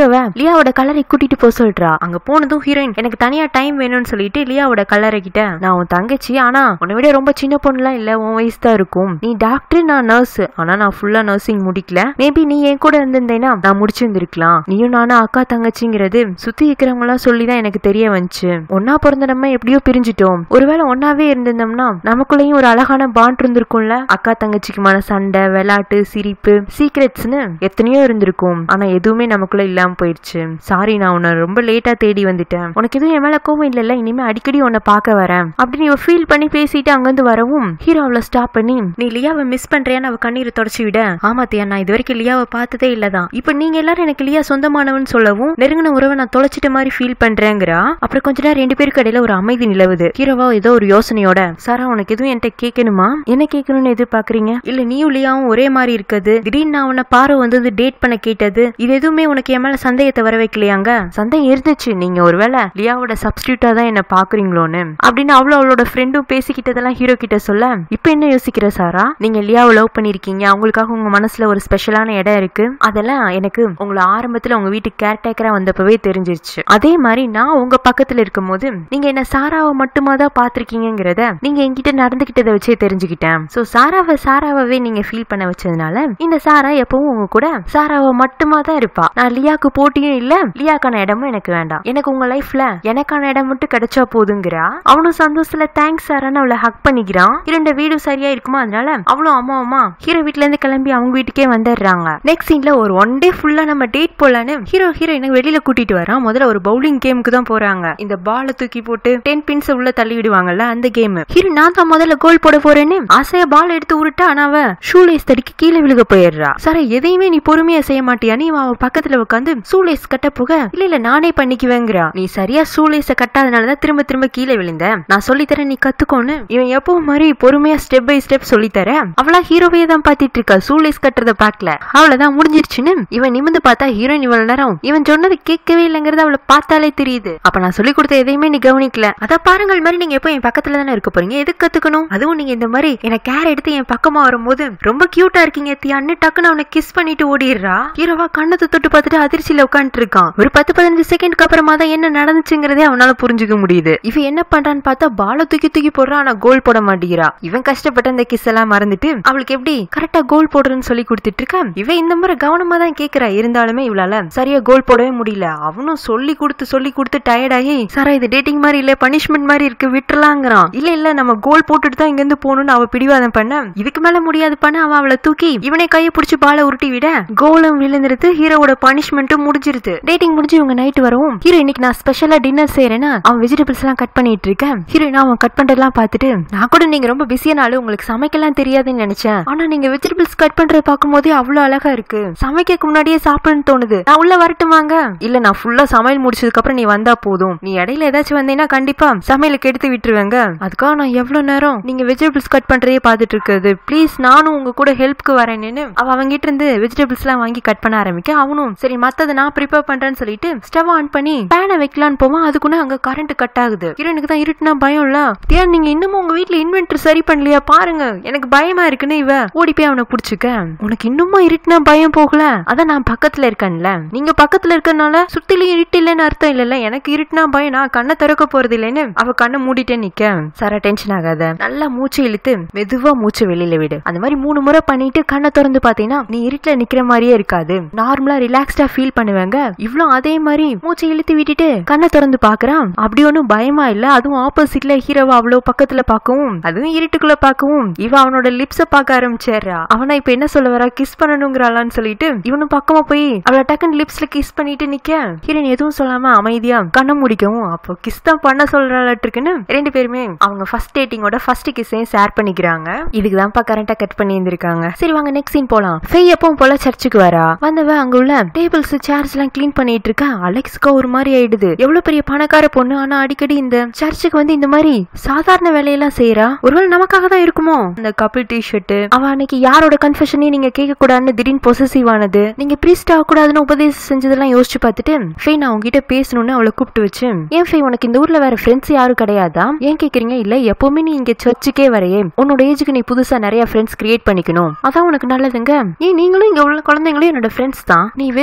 ஹீரோவை லியாவோட கலரை கூட்டிட்டு போக சொல்றா அங்க போனதும் ஹீரோயின் எனக்கு தனியா டைம் வேணும்னு சொல்லிட்டு லியாவோட கலரை கிட்ட நான் உன் தங்கச்சி ஆனா உன்னை விட ரொம்ப சின்ன பொண்ணுலாம் இல்ல உன் வயசு தான் இருக்கும் நீ டாக்டர் நான் நர்ஸ் ஆனா நான் ஃபுல்லா நர்சிங் முடிக்கல மேபி நீ என் கூட இருந்திருந்தேன்னா நான் முடிச்சிருந்திருக்கலாம் நீயும் நானும் அக்கா தங்கச்சிங்கிறது சுத்தி இருக்கிறவங்க எல்லாம் சொல்லிதான் எனக்கு தெரிய வந்துச்சு ஒன்னா பிறந்த நம்ம எப்படியோ பிரிஞ்சிட்டோம் ஒருவேளை ஒன்னாவே இருந்திருந்தோம்னா நமக்குள்ளேயும் ஒரு அழகான பாண்ட் இருந்திருக்கும்ல அக்கா தங்கச்சிக்குமான சண்டை விளையாட்டு சிரிப்பு சீக்ரெட்ஸ்னு எத்தனையோ இருந்திருக்கும் ஆனா எதுவுமே நமக்குள்ள இல்லாம போயிடுச்சு சாரி நான் உன்னை ரொம்ப லேட்டா தேடி வந்துட்டேன் உனக்கு எதுவும் என் மேல கோவம் இல்லைல்ல இனிமே அடிக்கடி உன்னை பார்க்க வரேன் அப்படின்னு இவ ஃபீல் பண்ணி பேசிட்டு அங்கிருந்து வரவும் ஹீரோ அவளை ஸ்டாப் பண்ணி நீ லியாவை மிஸ் பண்றியான்னு அவ கண்ணீரை தொடச்சு விட ஆமா தியா நான் இது வரைக்கும் லியாவை பார்த்ததே இல்லதான் இப்ப நீங்க எல்லாரும் எனக்கு லியா சொந்தமானவன் சொல்லவும் நெருங்கின உறவை நான் தொலைச்சிட்ட மாதிரி ஃபீல் பண்றேங்கிறா அப்புறம் கொஞ்ச நேரம் ரெண்டு பேருக்கு இடையில ஒரு அமைதி நிலவுது ஹீரோவா ஏதோ ஒரு யோசனையோட சாரா உனக்கு எதுவும் என்கிட்ட கேட்கணுமா என்ன கேட்கணும்னு எதிர்பார்க்கறீங்க இல்ல நீயும் லியாவும் ஒரே மாதிரி இருக்குது திடீர்னு நான் உன்னை பாரு வந்து டேட் பண்ண கேட்டது இது எதுவுமே உனக்கு என் மேல சந்தேகத்தை வர வைக்கலையாங்க சந்தேகம் இருந்துச்சு நீங்க ஒருவேளை லியாவோட சப்ஸ்டியூட்டா தான் என்ன பாக்குறீங்களோன்னு அப்படின்னு அவ்வளவு அவளோட ஃப்ரெண்டும் பேசிக்கிட்டதெல்லாம் ஹீரோ கிட்ட சொல்ல இப்ப என்ன யோசிக்கிற சாரா நீங்க லியாவை லவ் பண்ணிருக்கீங்க அவங்களுக்காக உங்க மனசுல ஒரு ஸ்பெஷலான இடம் இருக்கு அதெல்லாம் எனக்கு உங்களை ஆரம்பத்துல உங்க வீட்டுக்கு கேர்டேக்கரா வந்தப்பவே தெரிஞ்சிருச்சு அதே மாதிரி நான் உங்க பக்கத்துல இருக்கும் போது நீங்க என்ன சாராவை மட்டுமா தான் பாத்திருக்கீங்கிறத நீங்க என்கிட்ட நடந்துகிட்டதை வச்சே தெரிஞ்சுக்கிட்டேன் சோ சாராவை சாராவே நீங்க ஃபீல் பண்ண வச்சதுனால இந்த சாரா எப்பவும் உங்க கூட சாராவை மட்டுமா தான் இருப்பா நான் லியாக்கு போட்டியும் இல்ல லியாக்கான இடமும் எனக்கு வேண்டாம் எனக்கு உங்க லைஃப்ல எனக்கான இடம் மட்டும் கிடைச்சா போதுங்கிறா அவனும் சந்தோஷத்துல தேங்க்ஸ் சாரான்னு அவளை ஹக் பண்ணிக்கிறான் இரண்டு வீடு சரியா இருக்குமா அதனால அவளும் அம்மா அம்மா ஹீரோ வீட்ல இருந்து கிளம்பி அவங்க வீட்டுக்கே வந்துடுறாங்க நெக்ஸ்ட் சீன்ல ஒரு ஒன் டே ஃபுல்லா நம்ம டேட் போலான்னு ஹீரோ ஹீரோயினை வெளியில கூட்டிட்டு வரான் முதல்ல ஒரு பவுலிங் கேமுக்கு தான் போறாங்க இந்த பாலை தூக்கி போட்டு டென் பின்ஸ் உள்ள தள்ளி விடுவாங்கல்ல அந்த கேம் ஹீரோ நான் தான் முதல்ல கோல் போட போறேன்னு ஆசையா பால் எடுத்து உருட்டா ஆனா அவ ஷூலேஸ் தடிக்கு கீழே விழுக போயிடுறா சார் எதையுமே நீ பொறுமையா செய்ய மாட்டியா நீ அவ பக்கத்துல உட்காந்து ஷூலேஸ் கட்ட போக இல்ல இல்ல நானே பண்ணிக்குவேங்கிறா நீ சரியா ஷூலேஸ கட்டாதனாலதான் திரும்ப திரும்ப கீழே விழுந்த நான் சொல்லித்தரேன் நீ கத்துக்கோன்னு இவன் எப்பவும் மாதிரி பொறுமையா ஸ்டெப் பை ஸ்டெப் சொல்லித்தர அவளா ஹீரோவே தான் பாத்திட்டு இருக்கா ஷூலேஸ் கட்டுறத பாக்கல அவ்வளவுதான் முடிஞ்சிருச்சுன்னு இவன் நிமிந்து பார்த்தா ஹீரோயின் இவ்வளவு நேரம் இவன் சொன்னது கேட்கவே இல்லைங்கிறது அவளை பார்த்தாலே தெரியுது அப்ப நான் சொல்லி கொடுத்த எதையுமே நீ கவனிக்கல அத பாருங்கள் மாதிரி நீங்க எப்போ என் பக்கத்துல தானே இருக்க போறீங்க எதுக்கு கத்துக்கணும் அதுவும் நீங்க இந்த மாதிரி எனக்கு கேர் எடுத்து என் பக்கமா வரும்போது ரொம்ப கியூட்டா இருக்கீங்க தியான்னு டக்குன்னு அவனை கிஸ் பண்ணிட்டு ஓடிடுறா ஹீரோவா கண்ணத்தை தொட்டு பார்த்துட்டு அதிர்ச்சியில உட்காந்துட்டு இருக்கான் ஒரு பத்து பதினஞ்சு செகண்ட்க்கு அப்புறமா தான் என்ன நடந்துச்சுங்கிறதே அவனால புரிஞ்சுக்க முடியுது இவன் என்ன பண்றான்னு பார்த்தா பால தூக்கி தூக்கி போடுறான் ஆனா கோல் போட மாட்டேங்கிறா இவன் கஷ்டப்பட்ட அந்த கிஸ் எல்லாம் மறந்துட்டு அவளுக்கு எப்படி கரெக்டா கோல் போடுறன்னு சொல்லி கொடுத்துட்டு இருக்கா இவன் இந்த முறை கவனமா தான் கேக்குறா இருந்தாலுமே இவளால சரியா கோல் போடவே முடியல அவனும் சொல்லி கொடுத்து சொல்லி கொடுத்து டயர்ட் ஆகி சாரா இது டேட்டிங் மாதிரி இல்ல பனிஷ்மெண்ட் மாதிரி இருக்கு விட்டுறலாங்கிறான் இல்ல இல்ல நம்ம கோல் போட்டுட்டு தான் இங்க இருந்து போகணும்னு அவ பிடிவாதம் பண்ண இதுக்கு மேல முடியாது பண்ண அவன் அவளை தூக்கி இவனை கையை பிடிச்சி பாலை உருட்டி விட கோலும் விழுந்துருது ஹீரோவோட பனிஷ்மெண்ட்டும் முடிஞ்சிருது டேட்டிங் முடிஞ்சு இவங்க நைட் வரவும் ஹீரோ இன்னைக்கு நான் ஸ்பெஷலா டின்னர் செய்யறேன்னா அவன் வெஜிடபிள்ஸ் எல்லாம் கட் பண்ணிட்டு இருக்கேன் ஹீரோயின் அவன் கட் பண்றதெல்லாம் பார்த்துட்டு நான் கூட நீங்க ரொம்ப பிஸியான ஆளு உங்களுக்கு சமைக்கலாம் தெரியாதுன்னு நினைச்சேன் ஆனா நீங்க வெஜிடபிள்ஸ் கட் பண்றத பார்க்கும்போதே அவ்வளவு அழகா இருக்கு சமைக்க முன்னாடியே சாப்பிடணும்னு தோணுது நான் உள்ள வரட்டுமாங்க இல்ல நான் ஃபுல்லா சமையல் முடிச்சதுக்கு அப்புறம் நீ வந்தா போதும் நீ இடையில ஏதாச்சும் வந்தீங்கன்னா கண்டிப்பா சமையலுக்கு எடுத்து விட்டுருவேங்க அதுக்காக நான் எவ்வளவு நேரம் நீங்க வெஜிடபிள்ஸ் கட் பண்றதே பார்த்துட்டு இருக்குது ப்ளீஸ் நானும் உங்க கூட ஹெல்ப்க்கு வரேன்னு அவ அவங்கிட்ட இருந்து வெஜிடபிள்ஸ் எல்லாம் வாங்கி கட் பண்ண ஆரம்பிக்க அவனும் சரி மத்ததை நான் ப்ரிப்பேர் பண்றேன்னு சொல்லிட்டு ஸ்டவ் ஆன் பண்ணி பேனை வைக்கலான்னு போவான் அதுக்குள்ள அங்க கரண்ட் கட் ஆகுது ஹீரோனுக்கு தான் இருட்டுனா பயம் இல்ல தேன் நீங்க இன்னமும் உங்க வீட்ல இன்வென்டர் சரி பண்ணலையா பாருங்க எனக்கு பயமா இருக்குன்னு இவ ஓடி போய் அவனை புடிச்சுக்க உனக்கு இன்னுமா இருட்டுனா பயம் போகல அதான் நான் பக்கத்துல இருக்கேன்ல நீங்க பக்கத்துல இருக்கறனால சுத்திலும் இருட்டு இல்லைன்னு அர்த்தம் இல்லல்ல எனக்கு இருட்டுனா பயம் நான் கண்ணை திறக்க போறது இல்லைன்னு அவ கண்ணை மூடிட்டே நிக்க சாரா டென்ஷன் ஆகாத நல்லா மூச்சு இழுத்து மெதுவா மூச்சு வெளியில விடு அந்த மாதிரி மூணு முறை பண்ணிட்டு கண்ணை திறந்து பாத்தீங்கன்னா நீ இருட்டுல நிக்கிற மாதிரியே இருக்காது நார்மலா ரிலாக்ஸ்டா ஃபீல் பண்ணுவாங்க இவ்ளோ அதே மாதிரி மூச்சு இழுத்து விட்டுட்டு கண்ணை திறந்து பாக்குறான் அப்படி ஒன்னும் பயமா இல்ல அதுவும் ஆப்போசிட்ல ஹீரோவா அவ்வளோ பக்கத்துல பாக்கவும் அதுவும் இருட்டுக்குள்ள பாக்கவும் இவ அவனோட லிப்ஸ பார்க்க ஆரம்பிச்சிடுறா அவனா இப்ப என்ன சொல்ல வரா கிஸ் பண்ணணுங்கிறாளான்னு சொல்லிட்டு இவனும் பக்கமா போய் அவளை டக்குன்னு லிப்ஸ்ல கிஸ் பண்ணிட்டு நிக்க ஹீரோயின் எதுவும் சொல்லாம அமைதியா கண்ணை முடிக்கவும் அப்போ கிஸ் தான் பண்ண சொல்றாளாட்டுருக்குன்னு ரெண்டு பேருமே அவங்க ஃபர்ஸ்ட் டேட்டிங்கோட ஃபர்ஸ்ட் கிஸ்ஸையும் ஷேர் பண்ணிக்கிறாங்க இதுக்கு தான்ப்பா கரண்டா கட் பண்ணி இருந்திருக்காங்க சரி வாங்க நெக்ஸ்ட் சீன் போலாம் ஃபெய் எப்பவும் போல சர்ச்சுக்கு வரா வந்தவ அங்க உள்ள டேபிள்ஸ் சேர்ஸ் எல்லாம் க்ளீன் பண்ணிட்டு இருக்கா அலெக்ஸ்க்கு ஒரு மாதிரி ஆயிடுது எவ்வளவு பெரிய பணக்கார பொண்ணு ஆனா அடிக்கடி இந்த சர்ச்சுக்கு வந்து இந்த மாதிரி சாதாரண வேலையெல்லாம் செய்யறா ஒருவேளை நமக்காக தான் இருக்குமோ அந்த கபிள் டி ஷர்ட் அவ அன்னைக்கு யாரோட கன்ஃபெஷனையும் நீங்க கேட்க கூடாதுன்னு திடீர்னு பொசசிவ் ஆனது நீங்க பிரீஸ்ட் ஆக கூடாதுன்னு உபதேசம் செஞ்சதெல்லாம் யோசிச்சு பார்த்துட்டு ஃபெய் நான் உங்ககிட்ட பேசணும்னு அவளை கூப்பிட்டு வச்சு ஏன் ஃபெய் உனக்கு இந்த ஊர்ல வேற ஃப்ரெண்ட்ஸ் யாரும் கிடையாதா ஏன் கேக்குறீங்க இல்ல எப்பவுமே நீ இங்க சர்ச்சுக்கே வரையே உன்னோட ஏஜுக்கு நீ புதுசா நிறைய ஃப்ரெண்ட்ஸ் கிரியேட் பண்ணிக்கணும் அதான் உனக்கு நல்லதுங்க ஏன் நீங்களும் இங்க உள்ள குழந்தைங்களும் என்னோட ஃப்ரெண்ட்ஸ் தான் நீ வெறும் ஃப்ரெண்ட்ஷிப்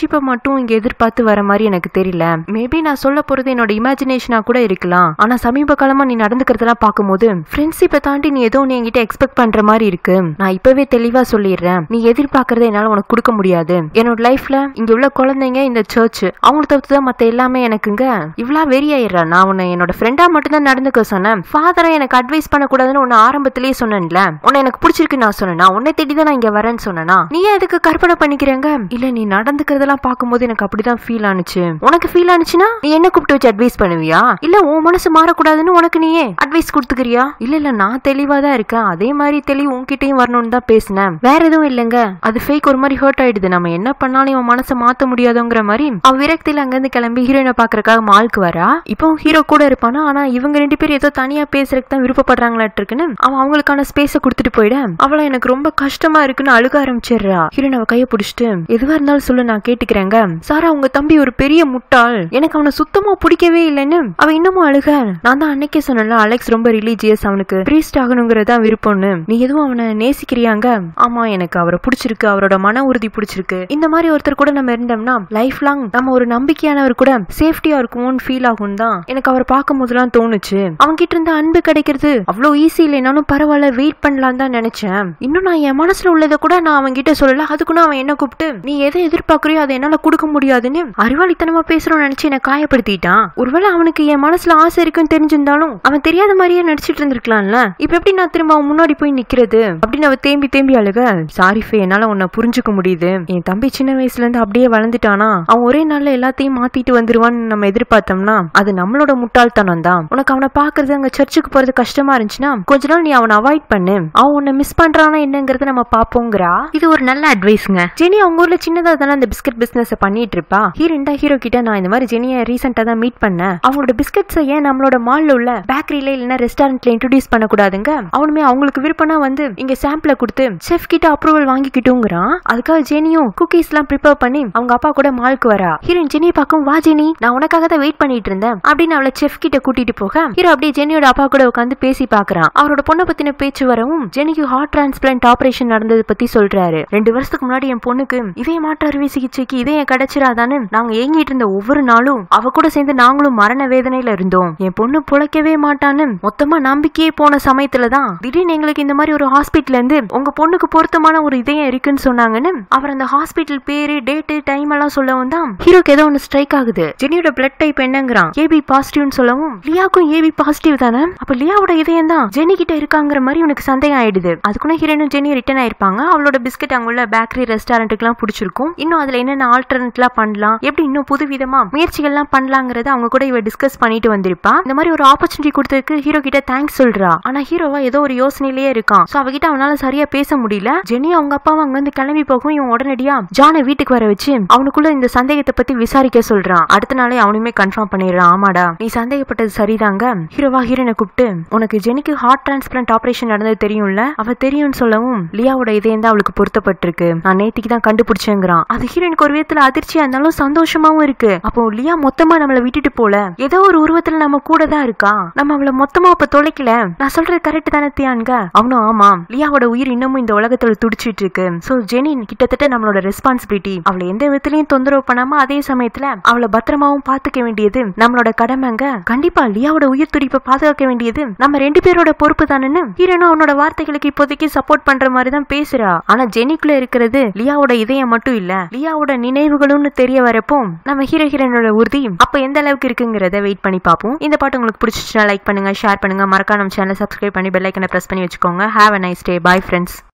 ஃப்ரெண்ட்ஷிப்பை மட்டும் இங்க எதிர்பார்த்து வர மாதிரி எனக்கு தெரியல மேபி நான் சொல்ல போறது என்னோட இமேஜினேஷனா கூட இருக்கலாம் ஆனா சமீப காலமா நீ நடந்துக்கிறதெல்லாம் பார்க்கும்போது ஃப்ரெண்ட்ஷிப்பை தாண்டி நீ ஏதோ நீ என்கிட்ட எக்ஸ்பெக்ட் பண்ற மாதிரி இருக்கு நான் இப்பவே தெளிவா சொல்லிடுறேன் நீ எதிர்பார்க்கறதை என்னால உனக்கு கொடுக்க முடியாது என்னோட லைஃப்ல இங்க உள்ள குழந்தைங்க இந்த சர்ச் அவங்கள தவிர்த்து தான் மத்த எல்லாமே எனக்குங்க இவ்வளவு வெறியாயிடுறா நான் உன்னை என்னோட ஃப்ரெண்டா மட்டும் தான் நடந்துக்க சொன்னேன் ஃபாதரா எனக்கு அட்வைஸ் பண்ணக்கூடாதுன்னு உன்னை ஆரம்பத்திலேயே சொன்னேன்ல உன்னை எனக்கு பிடிச்சிருக்கு நான் சொன்னேனா உன்னை தேடி தான் நான் இங்க வரேன்னு சொன்னேனா நீ ஏன் எதுக்கு கற்பனை பண்ணிக்கிறேங்க இல்ல நீ நடந்துக்கிறதெல்லாம் பார்க்கும்போது எனக்கு அப்படிதான் ஃபீல் ஆனுச்சு உனக்கு ஃபீல் ஆனுச்சுன்னா நீ என்ன கூப்பிட்டு வச்சு அட்வைஸ் பண்ணுவியா இல்ல உன் மனசு மாறக்கூடாதுன்னு உனக்கு நீயே அட்வைஸ் கொடுத்துக்கிறியா இல்ல இல்ல நான் தெளிவா தான் இருக்கேன் அதே மாதிரி தெளிவு உன்கிட்டயும் வரணும்னு தான் பேசினேன் வேற எதுவும் இல்லைங்க அது ஃபேக் ஒரு மாதிரி ஹர்ட் ஆயிடுது நம்ம என்ன பண்ணாலும் இவன் மனசை மாத்த முடியாதுங்கிற மாதிரி அவ விரக்தியில அங்கிருந்து கிளம்பி ஹீரோயினை பாக்குறதுக்காக மாலுக்கு வரா இப்போ ஹீரோ கூட இருப்பானா ஆனா இவங்க ரெண்டு பேரும் ஏதோ தனியா பேசுறதுக்கு தான் விருப்பப்படுறாங்களாட்டு இருக்குன்னு அவன் அவங்களுக்கான ஸ்பேஸ கொடுத்துட்டு போயிட அவளை எனக்கு ரொம்ப கஷ்டமா இருக்குன்னு அழுக ஆரம்பிச்சிடுறா ஹீரோயின் அவ கைய பிடிச்சிட்டு எதுவா இருந்தாலும் சொல்லு நான் கேட்டுக்கிறேங்க சாரா உங்க தம்பி ஒரு பெரிய முட்டாள் எனக்கு அவனை சுத்தமா பிடிக்கவே இல்லைன்னு அவ இன்னமும் அழுக நான் தான் அன்னைக்கே சொன்னல அலெக்ஸ் ரொம்ப ரிலீஜியஸ் அவனுக்கு பிரீஸ்ட் ஆகணுங்கிறதா விருப்பம்னு நீ எதுவும் அவனை நேசிக்கிறியாங்க ஆமா எனக்கு அவரை பிடிச்சிருக்கு அவரோட மன உறுதி பிடிச்சிருக்கு இந்த மாதிரி ஒருத்தர் கூட நம்ம இருந்தோம்னா லைஃப் லாங் நம்ம ஒரு நம்பிக்கையானவர் கூட சேஃப்டியா இருக்கும்னு ஃபீல் ஆகும் தான் எனக்கு அவரை பார்க்கும் போதெல்லாம் தோணுச்சு அவங்க கிட்ட இருந்து அன்பு கிடைக்கிறது அவ்வளவு ஈஸி இல்லைனாலும் பரவாயில்ல வெயிட் பண்ணலாம் தான் நினைச்சேன் இன்னும் நான் என் மனசுல உள்ளதை கூட நான் அவன் கிட்ட சொல்லல அதுக்குன்னு அவன் என்ன கூப்பிட்டு நீ எதை எதிர்பார்க்கறியோ அதை என்னால கொடுக்க முடியாதுன்னு அறிவாளித்தனமா பேசுறோம்னு நினைச்சு என்ன காயப்படுத்திட்டான் ஒருவேளை அவனுக்கு என் மனசுல ஆசை இருக்குன்னு தெரிஞ்சிருந்தாலும் அவன் தெரியாத மாதிரியே நடிச்சிட்டு இருந்திருக்கலாம்ல இப்ப எப்படி நான் திரும்ப அவன் முன்னாடி போய் நிக்கிறது அப்படின்னு அவ தேம்பி தேம்பி அழுக சாரி ஃபே என்னால உன்னை புரிஞ்சுக்க முடியுது என் தம்பி சின்ன வயசுல இருந்து அப்படியே வளர்ந்துட்டானா அவன் ஒரே நாள்ல எல்லாத்தையும் மாத்திட்டு வந்துருவான்னு நம்ம எதிர்பார்த்தோம்னா அது நம்மளோட முட்டாள்தனம் தான் உனக்கு அவனை பாக்குறது அங்க சர்ச்சுக்கு போறது கஷ்டமா இருந்துச்சுன்னா கொஞ்ச நாள் நீ அவனை அவாய்ட் பண்ணு அவன் உன்னை மிஸ் பண்றானா என்னங்கறத நம்ம பாப்போங்கிறா இது ஒரு நல்ல அட்வைஸ்ங்க ஜெனி அவங்க ஊர்ல சின்னதா தானே அந்த பிஸ்கட் பிசினஸ் பண்ணிட்டு இருப்பா ஹீரோண்டா ஹீரோ கிட்ட நான் இந்த மாதிரி ஜெனியை ரீசெண்டா தான் மீட் பண்ணேன் அவங்களோட பிஸ்கட்ஸை ஏன் நம்மளோட மால்ல உள்ள பேக்கரியில இல்லைன்னா ரெஸ்டாரண்ட்ல இன்ட்ரோடியூஸ் பண்ணக்கூடாதுங்க அவனுமே அவங்களுக்கு விருப்பம்னா வந்து இங்க சாம்பிள கொடுத்து செஃப் கிட்ட அப்ரூவல் வாங்கிக்கிட்டோங்கிறான் அதுக்காக ஜெனியும் குக்கீஸ் எல்லாம் ப்ரிப்பேர் பண்ணி அவங்க அப்பா கூட மால்க்கு வரா ஹீரோயின் ஜெனியை பார்க்கும் வா ஜெனி நான் உனக்காக தான் வெயிட் பண்ணிட்டு இருந்தேன் அப்படின்னு அவளை செஃப் கிட்ட கூட்டிட்டு போக ஹீரோ அப்படியே ஜெனியோட அப்பா கூட உட்காந்து பேசி பாக்குறான் அவரோட பொண்ணை பத்தின பேச்சு வரவும் ஜெனிக்கு ஹார்ட் டிரான்ஸ்பிளான்ட் ஆபரேஷன் நடந்தது பத்தி சொல்றாரு ரெண்டு வருஷத்துக்கு முன்னாடி என் பொண்ணுக்கு இதய மாற்று அறுவை சிகிச்சைக்கு இதயம் கிடைச்சிராதான்னு நாங்க ஏங்கிட்டு இருந்த ஒவ்வொரு நாளும் அவ கூட சேர்ந்து நாங்களும் மரண வேதனையில இருந்தோம் என் பொண்ணு புழைக்கவே மாட்டான்னு மொத்தமா நம்பிக்கையே போன சமயத்துல தான் திடீர்னு எங்களுக்கு இந்த மாதிரி ஒரு ஹாஸ்பிட்டல்ல இருந்து உங்க பொண்ணுக்கு பொருத்தமான ஒரு இதயம் இருக்குன்னு சொன்னாங்கன்னு அவர் அந்த ஹாஸ்பிட்டல் பேரு டேட்டு டைம் எல்லாம் சொல்லவும் தான் ஹீரோக்கு ஏதோ ஒன்னு ஸ்ட்ரைக் ஆகுது ஜெனியோட பிளட் டைப் என்னங்கிறான் ஏபி பாசிட்டிவ்னு சொல்லவும் லியாக்கும் ஏபி பாசிட்டிவ் தானே அப்ப லியாவோட இதயம் தான் ஜெனி கிட்ட இருக்காங்கிற மாதிரி உனக்கு சந்தேகம் ஆயிடுது அதுக்குள்ள ஹீரோனும் ஜெனி ரிட்டர்ன் ஆயிருப்பாங்க அவளோட பிஸ்கட் அங்குள்ள பேக்கரி ரெஸ்டாரண்ட்டுக்கு எல்லாம் பிடிச்சிருக்கும் இன்னும் அதுல என்னென்ன ஆல்டர்னேட்லாம் பண்ணலாம் எப்படி இன்னும் புது விதமா முயற்சிகள்லாம் பண்ணலாங்கிறத அவங்க கூட இவ டிஸ்கஸ் பண்ணிட்டு வந்திருப்பா இந்த மாதிரி ஒரு ஆப்பர்ச்சுனிட்டி கொடுத்ததுக்கு ஹீரோ கிட்ட தேங்க்ஸ் சொல்றா ஆனா ஹீரோவா ஏதோ ஒரு யோசனையிலேயே இருக்கான் சோ அவகிட்ட அவனால சரியா பேச முடியல ஜெனி அவங்க அப்பாவும் அங்க இருந்து கிளம்பி போகும் இவன் உடனடியா ஜானை வீட்டுக்கு வர வச்சு அவனுக்குள்ள இந்த சந்தேகத்தை பத்தி விசாரிக்க சொல்றான் அடுத்த நாளே அவனுமே கன்ஃபார்ம் பண்ணிடுறான் ஆமாடா நீ சந்தேகப்பட்டது சரிதாங்க ஹீரோவா ஹீரோனை கூப்பிட்டு உனக்கு ஜெனிக்கு ஹார்ட் டிரான்ஸ்பிளான்ட் ஆபரேஷன் நடந்தது தெரியும்ல அவ தெரியும்னு சொல்லவும் லியாவோட இதயம் தான் அவளுக்கு பொருத்தப்பட்டிருக்கு நான் நேத்திக்கு தான் கண்டுபிடிச்சேங்கிறான் அது ஹீரோனுக்கு ஒரு விதத்துல அதிர்ச்சியா இருந்தாலும் சந்தோஷமாவும் இருக்கு அப்போ லியா மொத்தமா நம்மள விட்டுட்டு போல ஏதோ ஒரு உருவத்துல நம்ம கூட தான் இருக்கா நம்ம அவளை மொத்தமா அப்ப தொலைக்கல நான் சொல்றது கரெக்ட் தானே தியான்க அவனும் ஆமா லியாவோட உயிர் இன்னமும் இந்த உலகத்துல துடிச்சிட்டு இருக்கு சோ ஜெனி கிட்டத்தட்ட நம்மளோட ரெஸ்பான்சிபிலிட்டி அவளை எந்த விதத்திலையும் தொந்தரவு பண்ணாம அதே சமயத்துல அவளை பத்திரமாவும் பாத்துக்க வேண்டியது நம்மளோட கடமைங்க கண்டிப்பா லியாவோட உயிர் துடிப்பை பாதுகாக்க வேண்டியது நம்ம ரெண்டு பேரோட பொறுப்பு தானேன்னு ஹீரோனும் அவனோட வார்த்தைகளுக்கு இப்போதைக்கு சப்போர்ட் பண்ற மாதிரி தான் பேசுறா ஆனா ஜெனிக்குள்ள இருக்கிறது லியாவோட இதயம் மட்டும் இல்ல லியாவோட நினைவுகளும்னு தெரிய வரப்போ நம்ம ஹீரோ ஹீரோனோட உறுதி அப்ப எந்த அளவுக்கு இருக்குங்கிறத வெயிட் பண்ணி பார்ப்போம் இந்த பாட்டு உங்களுக்கு பிடிச்சிச்சுன்னா லைக் பண்ணுங்க ஷேர் பண்ணுங்க மறக்காம நம்ம சேனலை சப்ஸ்கிரைப் பண்ணி பெல் ஐக்கனை பிரஸ் பண்ணி வச்சுக்கோங்க have a nice day bye friends